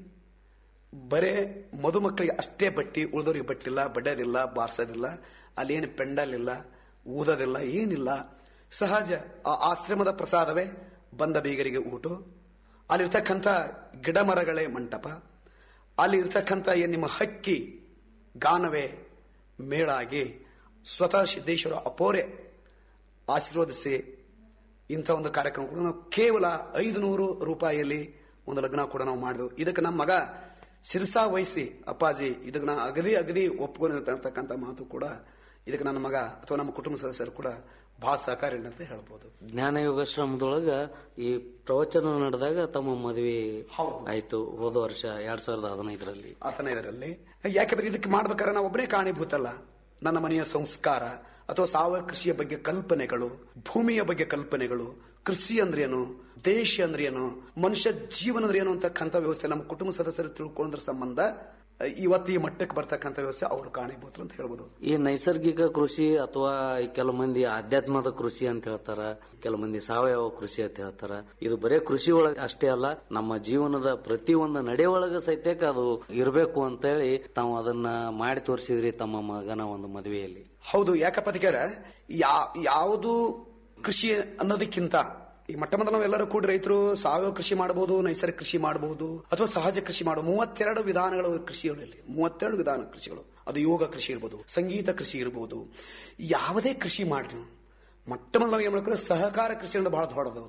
ಬರೇ ಮದುಮಕ್ಕಳಿಗೆ ಅಷ್ಟೇ ಬಟ್ಟಿ ಉಳಿದವ್ರಿಗೆ ಬಟ್ಟಿಲ್ಲ ಬಡ್ಯೋದಿಲ್ಲ ಬಾರ್ಸೋದಿಲ್ಲ ಅಲ್ಲೇನು ಪೆಂಡಲ್ ಇಲ್ಲ ಊದೋದಿಲ್ಲ ಏನಿಲ್ಲ ಸಹಜ ಆ ಆಶ್ರಮದ ಪ್ರಸಾದವೇ ಬಂದ ಬೀಗರಿಗೆ ಊಟ ಅಲ್ಲಿರ್ತಕ್ಕಂಥ ಗಿಡ ಮರಗಳೇ ಮಂಟಪ ಅಲ್ಲಿ ಇರ್ತಕ್ಕಂಥ ಏನ್ ನಿಮ್ಮ ಹಕ್ಕಿ ಗಾನವೇ ಮೇಳಾಗಿ ಸ್ವತಃ ಸಿದ್ದೇಶ್ವರ ಅಪೋರೆ ಆಶೀರ್ವದಿಸಿ ಇಂಥ ಒಂದು ಕಾರ್ಯಕ್ರಮ ಕೂಡ ನಾವು ಕೇವಲ ಐದು ನೂರು ರೂಪಾಯಿಯಲ್ಲಿ ಒಂದು ಲಗ್ನ ಕೂಡ ನಾವು ಮಾಡಿದೆವು ಇದಕ್ಕೆ ನಮ್ಮ ಮಗ ಶಿರ್ಸಾ ವಹಿಸಿ ಅಪ್ಪಾಜಿ ಇದಕ್ಕೆ ನಾ ಅಗದಿ ಅಗದಿ ಒಪ್ಕೊಂಡಿರ್ತಕ್ಕಂಥ ಮಾತು ಕೂಡ ಇದಕ್ಕೆ ನನ್ನ ಮಗ ಅಥವಾ ನಮ್ಮ ಕುಟುಂಬ ಸದಸ್ಯರು ಕೂಡ ಬಹಳ ಸಹಕಾರಿ ಅಂತ ಹೇಳ್ಬೋದು ಜ್ಞಾನ ಯೋಗಾಶ್ರಮದೊಳಗ ಈ ಪ್ರವಚನ ನಡೆದಾಗ ತಮ್ಮ ಮದುವೆ ಆಯ್ತು ಹೋದ ವರ್ಷ ಎರಡ್ ಸಾವಿರದ ಹದಿನೈದರಲ್ಲಿ ಹದಿನೈದರಲ್ಲಿ ಯಾಕೆಂದ್ರೆ ಇದಕ್ಕೆ ಮಾಡ್ಬೇಕಾದ್ರೆ ನಾವು ಒಬ್ಬನೇ ಕಾರಣೀಭೂತಲ್ಲ ನನ್ನ ಮನೆಯ ಸಂಸ್ಕಾರ ಅಥವಾ ಸಾವಯವ ಕೃಷಿಯ ಬಗ್ಗೆ ಕಲ್ಪನೆಗಳು ಭೂಮಿಯ ಬಗ್ಗೆ ಕಲ್ಪನೆಗಳು ಕೃಷಿ ಅಂದ್ರೆ ಏನು ದೇಶ ಅಂದ್ರೆ ಏನು ಮನುಷ್ಯ ಜೀವನ ಅಂದ್ರೆ ಏನು ಅಂತಕ್ಕಂಥ ವ್ಯವಸ್ಥೆ ನಮ್ಮ ಕುಟುಂಬ ಸದಸ್ಯರು ತಿಳ್ಕೊಳ್ಳೋದ್ರ ಸಂಬಂಧ ಇವತ್ತು ಈ ಮಟ್ಟಕ್ಕೆ ಬರ್ತಕ್ಕಂಥ ವ್ಯವಸ್ಥೆ ಅವರು ಕಾಣಿಬಹುದು ಅಂತ ಹೇಳ್ಬೋದು ಈ ನೈಸರ್ಗಿಕ ಕೃಷಿ ಅಥವಾ ಕೆಲವು ಮಂದಿ ಆಧ್ಯಾತ್ಮದ ಕೃಷಿ ಅಂತ ಹೇಳ್ತಾರ ಕೆಲವು ಮಂದಿ ಸಾವಯವ ಕೃಷಿ ಅಂತ ಹೇಳ್ತಾರ ಇದು ಬರೇ ಕೃಷಿ ಒಳಗ ಅಷ್ಟೇ ಅಲ್ಲ ನಮ್ಮ ಜೀವನದ ಪ್ರತಿ ಒಂದು ನಡೆ ಒಳಗ ಸಹಿತಕ್ಕೆ ಅದು ಇರಬೇಕು ಅಂತ ಹೇಳಿ ತಾವು ಅದನ್ನ ಮಾಡಿ ತೋರಿಸಿದ್ರಿ ತಮ್ಮ ಮಗನ ಒಂದು ಮದುವೆಯಲ್ಲಿ ಹೌದು ಯಾಕಪ್ಪ ಅದಕ್ಕೆರ ಯಾ ಯಾವುದು ಕೃಷಿ ಅನ್ನೋದಕ್ಕಿಂತ ಈ ಮೊಟ್ಟ ಮೊದಲು ನಾವೆಲ್ಲರೂ ಕೂಡ ರೈತರು ಸಾವಯವ ಕೃಷಿ ಮಾಡಬಹುದು ನೈಸರ್ಗಿಕ ಕೃಷಿ ಮಾಡಬಹುದು ಅಥವಾ ಸಹಜ ಕೃಷಿ ಮಾಡಬಹುದು ಮೂವತ್ತೆರಡು ವಿಧಾನಗಳು ಕೃಷಿಗಳಲ್ಲಿ ಮೂವತ್ತೆರಡು ವಿಧಾನ ಕೃಷಿಗಳು ಅದು ಯೋಗ ಕೃಷಿ ಇರಬಹುದು ಸಂಗೀತ ಕೃಷಿ ಇರಬಹುದು ಯಾವುದೇ ಕೃಷಿ ಮಾಡಿ ನೀವು ಮೊಟ್ಟ ಮೊದಲು ನಾವು ಏನ್ ಮಾಡ್ತಾರೆ ಸಹಕಾರ ಕೃಷಿ ಅನ್ನೋದು ಬಹಳ ದೊಡ್ಡದು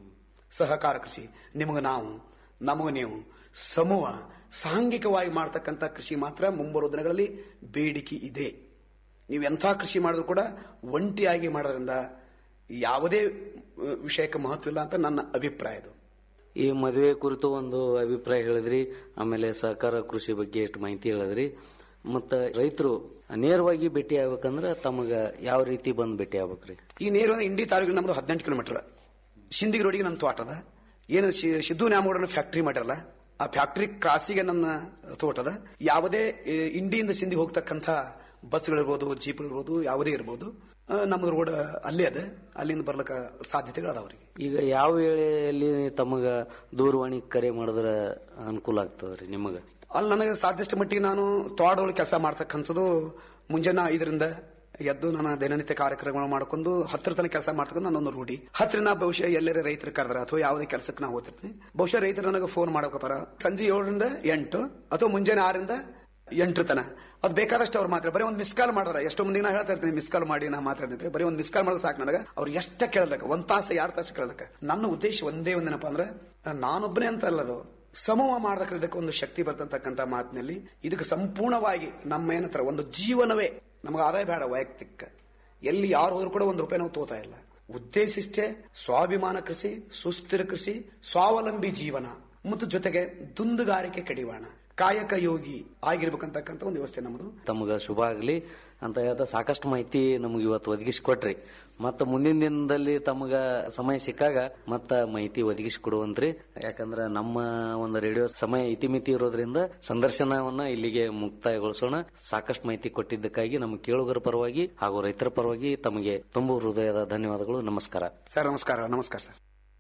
ಸಹಕಾರ ಕೃಷಿ ನಿಮಗೆ ನಾವು ನಮಗೆ ನೀವು ಸಮೂಹ ಸಾಂಘಿಕವಾಗಿ ಮಾಡ್ತಕ್ಕಂಥ ಕೃಷಿ ಮಾತ್ರ ಮುಂಬರುವ ದಿನಗಳಲ್ಲಿ ಬೇಡಿಕೆ ಇದೆ ನೀವು ಎಂಥ ಕೃಷಿ ಮಾಡಿದ್ರು ಕೂಡ ಒಂಟಿಯಾಗಿ ಮಾಡೋದ್ರಿಂದ ಯಾವುದೇ ಅಹ್, ವಿಷಯಕ್ಕೆ ಮಹತ್ವ ಇಲ್ಲ ಅಂತ ನನ್ನ ಅಭಿಪ್ರಾಯ ಇದು ಈ ಮದುವೆ ಕುರಿತು ಒಂದು ಅಭಿಪ್ರಾಯ ಹೇಳಿದ್ರಿ ಆಮೇಲೆ ಸಹಕಾರ ಕೃಷಿ ಬಗ್ಗೆ ಎಷ್ಟು ಮಾಹಿತಿ ಹೇಳಿದ್ರಿ ಮತ್ತ ರೈತರು ನೇರವಾಗಿ ಭೇಟಿ ಆಗ್ಬೇಕಂದ್ರ ತಮಗ ಯಾವ ರೀತಿ ಬಂದ್ ಭೇಟಿ ಆಗ್ಬೇಕ್ರಿ ಈ ನೇರವಾಗಿ ಇಂಡಿ ತಾಲೂಕಿನ ನಮ್ದು ಹದಿನೆಂಟು ಕಿಲೋಮೀಟರ್ ಸಿಂದಿಗೆ ರೋಡಿಗೆ ನನ್ನ ತೋಟ ಅದ ಏನು ಶಿ- ಸಿದ್ದು ನ್ಯಾಮಗೌಡನ ಫ್ಯಾಕ್ಟ್ರಿ ಮಾಡಿರಲ್ಲ ಆ ಫ್ಯಾಕ್ಟ್ರಿ ಕ್ರಾಸಿಗೆ ನನ್ನ ತೋಟ ಅದ ಯಾವುದೇ ಏ, ಇಂಡಿಯಿಂದ ಸಿಂದಿಗೆ ಹೋಗ್ತಕ್ಕಂಥ ಬಸ್ಗಳಿರ್ಬೋದು ಜೀಪ್ಗಳಿರ್ಬೋದು ಯಾವುದೇ ಇರ್ಬೋದು ಆ, ನಮ್ಮದು ರೋಡ್ ಅಲ್ಲೇ ಅದ ಅಲ್ಲಿಂದ ಬರ್ಲಿಕ್ಕ ಸಾಧ್ಯತೆಗಳು ಅದಾವ್ರಿ ಈಗ ಯಾವ ವೇಳೆಯಲ್ಲಿ ತಮಗ ದೂರವಾಣಿ ಕರೆ ಮಾಡಿದ್ರ ಅನುಕೂಲ ಆಗ್ತದ್ರಿ ನಿಮಗ ಅಲ್ಲಿ ನನಗೆ ಸಾಧ್ಯಷ್ಟು ಮಟ್ಟಿಗೆ ನಾನು ತೋಟದೊಳಗೆ ಕೆಲಸ ಮಾಡ್ತಕ್ಕಂಥದ್ದು ಮುಂಜಾನೆ ಐದರಿಂದ ಎದ್ದು ನನ್ನ ದಿನನಿತ್ಯ ಕಾರ್ಯಕ್ರಮಗಳು ಮಾಡ್ಕೊಂಡು ಹತ್ತರ ತನಕ ಕೆಲಸ ಮಾಡ್ತಕ್ಕಂಥ ನನ್ನೊಂದು ರೂಢಿ ಹತ್ತಿರ ಬಹುಶಃ ಎಲ್ಲರೇ ರೈತರು ಕರೆದ್ರ ಅಥವಾ ಯಾವುದೇ ಕೆಲಸಕ್ಕೆ ನಾವು ಹೋಗ್ತಿರ್ತೀನಿ ಬಹುಶಃ ರೈತರು ನನಗೆ ಫೋನ್ ಮಾಡ್ಬೇಕಪ್ಪಾರ ಸಂಜೆ ಏಳರಿಂದ ಎಂಟು ಅಥವಾ ಮುಂಜಾನೆ ಆರರಿಂದ ಎಂಟರ ತನ ಅದು ಬೇಕಾದಷ್ಟು ಅವ್ರು ಮಾತ್ರ ಬರೀ ಒಂದು ಮಿಸ್ ಕಾಲ್ ಮಾಡ್ರ ಎಷ್ಟೋ ಮಂದಿ ನಾ ಹೇಳ್ತಾ ಇರ್ತೀನಿ ಮಿಸ್ ಕಾಲ್ ಮಾಡಿ ನಾ ಮಾತಾಡ್ತಿದ್ರೆ ಬರೀ ಒಂದು ಮಿಸ್ ಕಾಲ್ ಮಾಡೋದು ಸಾಕು ನನಗೆ ಅವ್ರು ಎಷ್ಟ ಕೇಳಲಕ್ಕ ಒಂದ್ ತಾಸು ಎರಡು ತಾಸು ಕೇಳಲಕ್ಕ ನನ್ನ ಉದ್ದೇಶ ಒಂದೇ ಒಂದೇನಪ್ಪ ಅಂದ್ರೆ ನಾನೊಬ್ಬನೇ ಅಂತ ಅಲ್ಲದು ಸಮೂಹ ಮಾಡದಕ್ಕೆ ಇದಕ್ಕೆ ಒಂದು ಶಕ್ತಿ ಬರ್ತಕ್ಕಂಥ ಮಾತಿನಲ್ಲಿ ಇದಕ್ಕೆ ಸಂಪೂರ್ಣವಾಗಿ ನಮ್ಮ ಏನತ್ರ ಒಂದು ಜೀವನವೇ ನಮಗೆ ಆದಾಯ ಬೇಡ ವೈಯಕ್ತಿಕ ಎಲ್ಲಿ ಯಾರು ಹೋದ್ರು ಕೂಡ ಒಂದು ರೂಪಾಯಿ ನಾವು ತೋತಾ ಇಲ್ಲ ಉದ್ದೇಶ ಇಷ್ಟೇ ಸ್ವಾಭಿಮಾನ ಕೃಷಿ ಸುಸ್ಥಿರ ಕೃಷಿ ಸ್ವಾವಲಂಬಿ ಜೀವನ ಮತ್ತು ಜೊತೆಗೆ ದುಂದುಗಾರಿಕೆ ಕಡಿವಾಣ ಕಾಯಕ ಯೋಗಿ ಆಗಿರ್ಬೇಕಂತಕ್ಕಂಥ ಒಂದು ವ್ಯವಸ್ಥೆ ನಮ್ಮದು ತಮಗ ಶುಭ ಆಗ್ಲಿ ಅಂತ ಹೇಳ್ತಾ ಸಾಕಷ್ಟು ಮಾಹಿತಿ ನಮಗೆ ಇವತ್ತು ಒದಗಿಸಿಕೊಟ್ರಿ ಮತ್ತ ಮುಂದಿನ ದಿನದಲ್ಲಿ ತಮಗ ಸಮಯ ಸಿಕ್ಕಾಗ ಮತ್ತ ಮಾಹಿತಿ ಒದಗಿಸಿಕೊಡುವಂತ್ರಿ ಯಾಕಂದ್ರ ನಮ್ಮ ಒಂದು ರೇಡಿಯೋ ಸಮಯ ಇತಿಮಿತಿ ಇರೋದ್ರಿಂದ ಸಂದರ್ಶನವನ್ನ ಇಲ್ಲಿಗೆ ಮುಕ್ತಾಯಗೊಳಿಸೋಣ ಸಾಕಷ್ಟು ಮಾಹಿತಿ ಕೊಟ್ಟಿದ್ದಕ್ಕಾಗಿ ನಮ್ಮ ಕೇಳುಗರ ಪರವಾಗಿ ಹಾಗೂ ರೈತರ ಪರವಾಗಿ ತಮಗೆ ತುಂಬು ಹೃದಯದ ಧನ್ಯವಾದಗಳು ನಮಸ್ಕಾರ ಸರ್ ನಮಸ್ಕಾರ ನಮಸ್ಕಾರ ಸರ್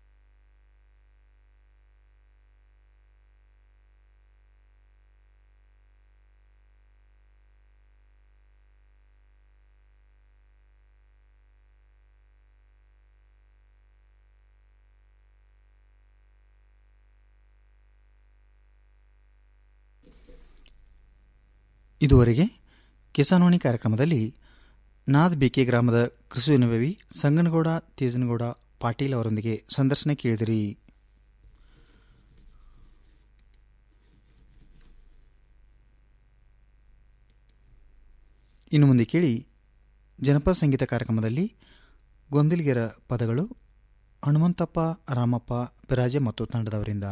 ಇದುವರೆಗೆ ಕಿಸಾನ್ವಾಣಿ ಕಾರ್ಯಕ್ರಮದಲ್ಲಿ ನಾದ್ ಬಿಕೆ ಗ್ರಾಮದ ಕೃಷಿ ಅನುಭವಿ ಸಂಗನಗೌಡ ತೇಜನಗೌಡ ಪಾಟೀಲ್ ಅವರೊಂದಿಗೆ ಸಂದರ್ಶನ ಕೇಳಿದಿರಿ ಇನ್ನು ಮುಂದೆ ಕೇಳಿ ಜನಪದ ಸಂಗೀತ ಕಾರ್ಯಕ್ರಮದಲ್ಲಿ ಗೊಂದಲಿಗೆರ ಪದಗಳು ಹನುಮಂತಪ್ಪ ರಾಮಪ್ಪ ಬಿರಾಜೆ ಮತ್ತು ತಂಡದವರಿಂದ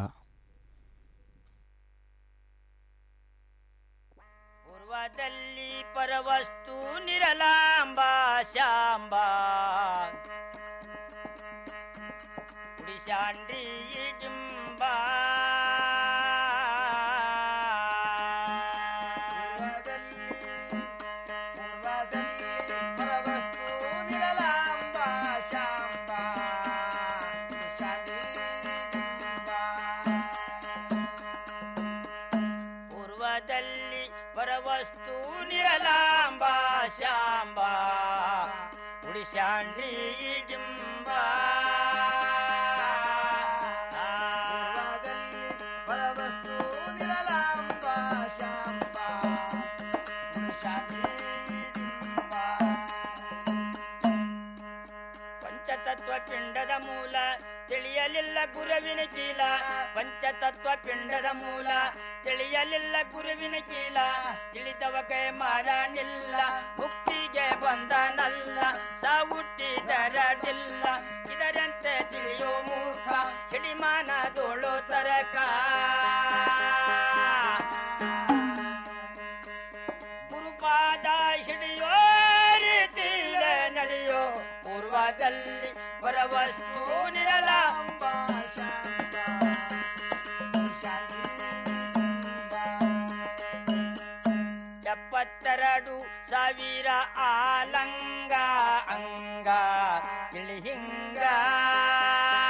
ಪೂರ್ವದಲ್ಲಿ ಪರವಸ್ತು ನಿರಲಾಂಬ ಶಾಂಬ ಕುಡಿಶಾಂಡಿ ಡಿಂಬ ಪೂರ್ವದಲ್ಲಿ ಪರವಸ್ತು ನಿರಲಾಂಬ ಶಾಂಬ ಉಡಿಶಾಂಡಿ ಡಿಂಬ ಪರವಸ್ತು ನಿರಲಾಂಬ ಶಾಂಬ ಪಂಚತತ್ವ ಪಿಂಡದ ಮೂಲ ತಿಳಿಯಲಿಲ್ಲ ಗುರುವಿನ ಚೀಲ ಪಂಚತತ್ವ ಪಿಂಡದ ಮೂಲ ತಿಳಿಯಲಿಲ್ಲ ಗುರುವಿನ ಚೀಲ ತಿಳಿದವ ಕೈ ಮಾರಾಣಿಲ್ಲ ಮುಕ್ತಿಗೆ ಬಂದನಲ್ಲ ಸಾವುಟ್ಟಿದರದಿಲ್ಲ ಇದರಂತೆ ತಿಳಿಯೋ ಮೂರ್ಖ ಹಿಡಿಮಾನದೋಳು ತರಕ ಗುರುಪಾದ ಹಿಡಿಯೋ ರೀತಿಲ ರೂಪದಲ್ಲಿ ಪರವಸ್ತು ನಿರಲ ಎಪ್ಪತ್ತೆರಡು ಸಾವಿರ ಆಲಂಗ ಅಂಗ ತಿಳಿಹಿಂಗ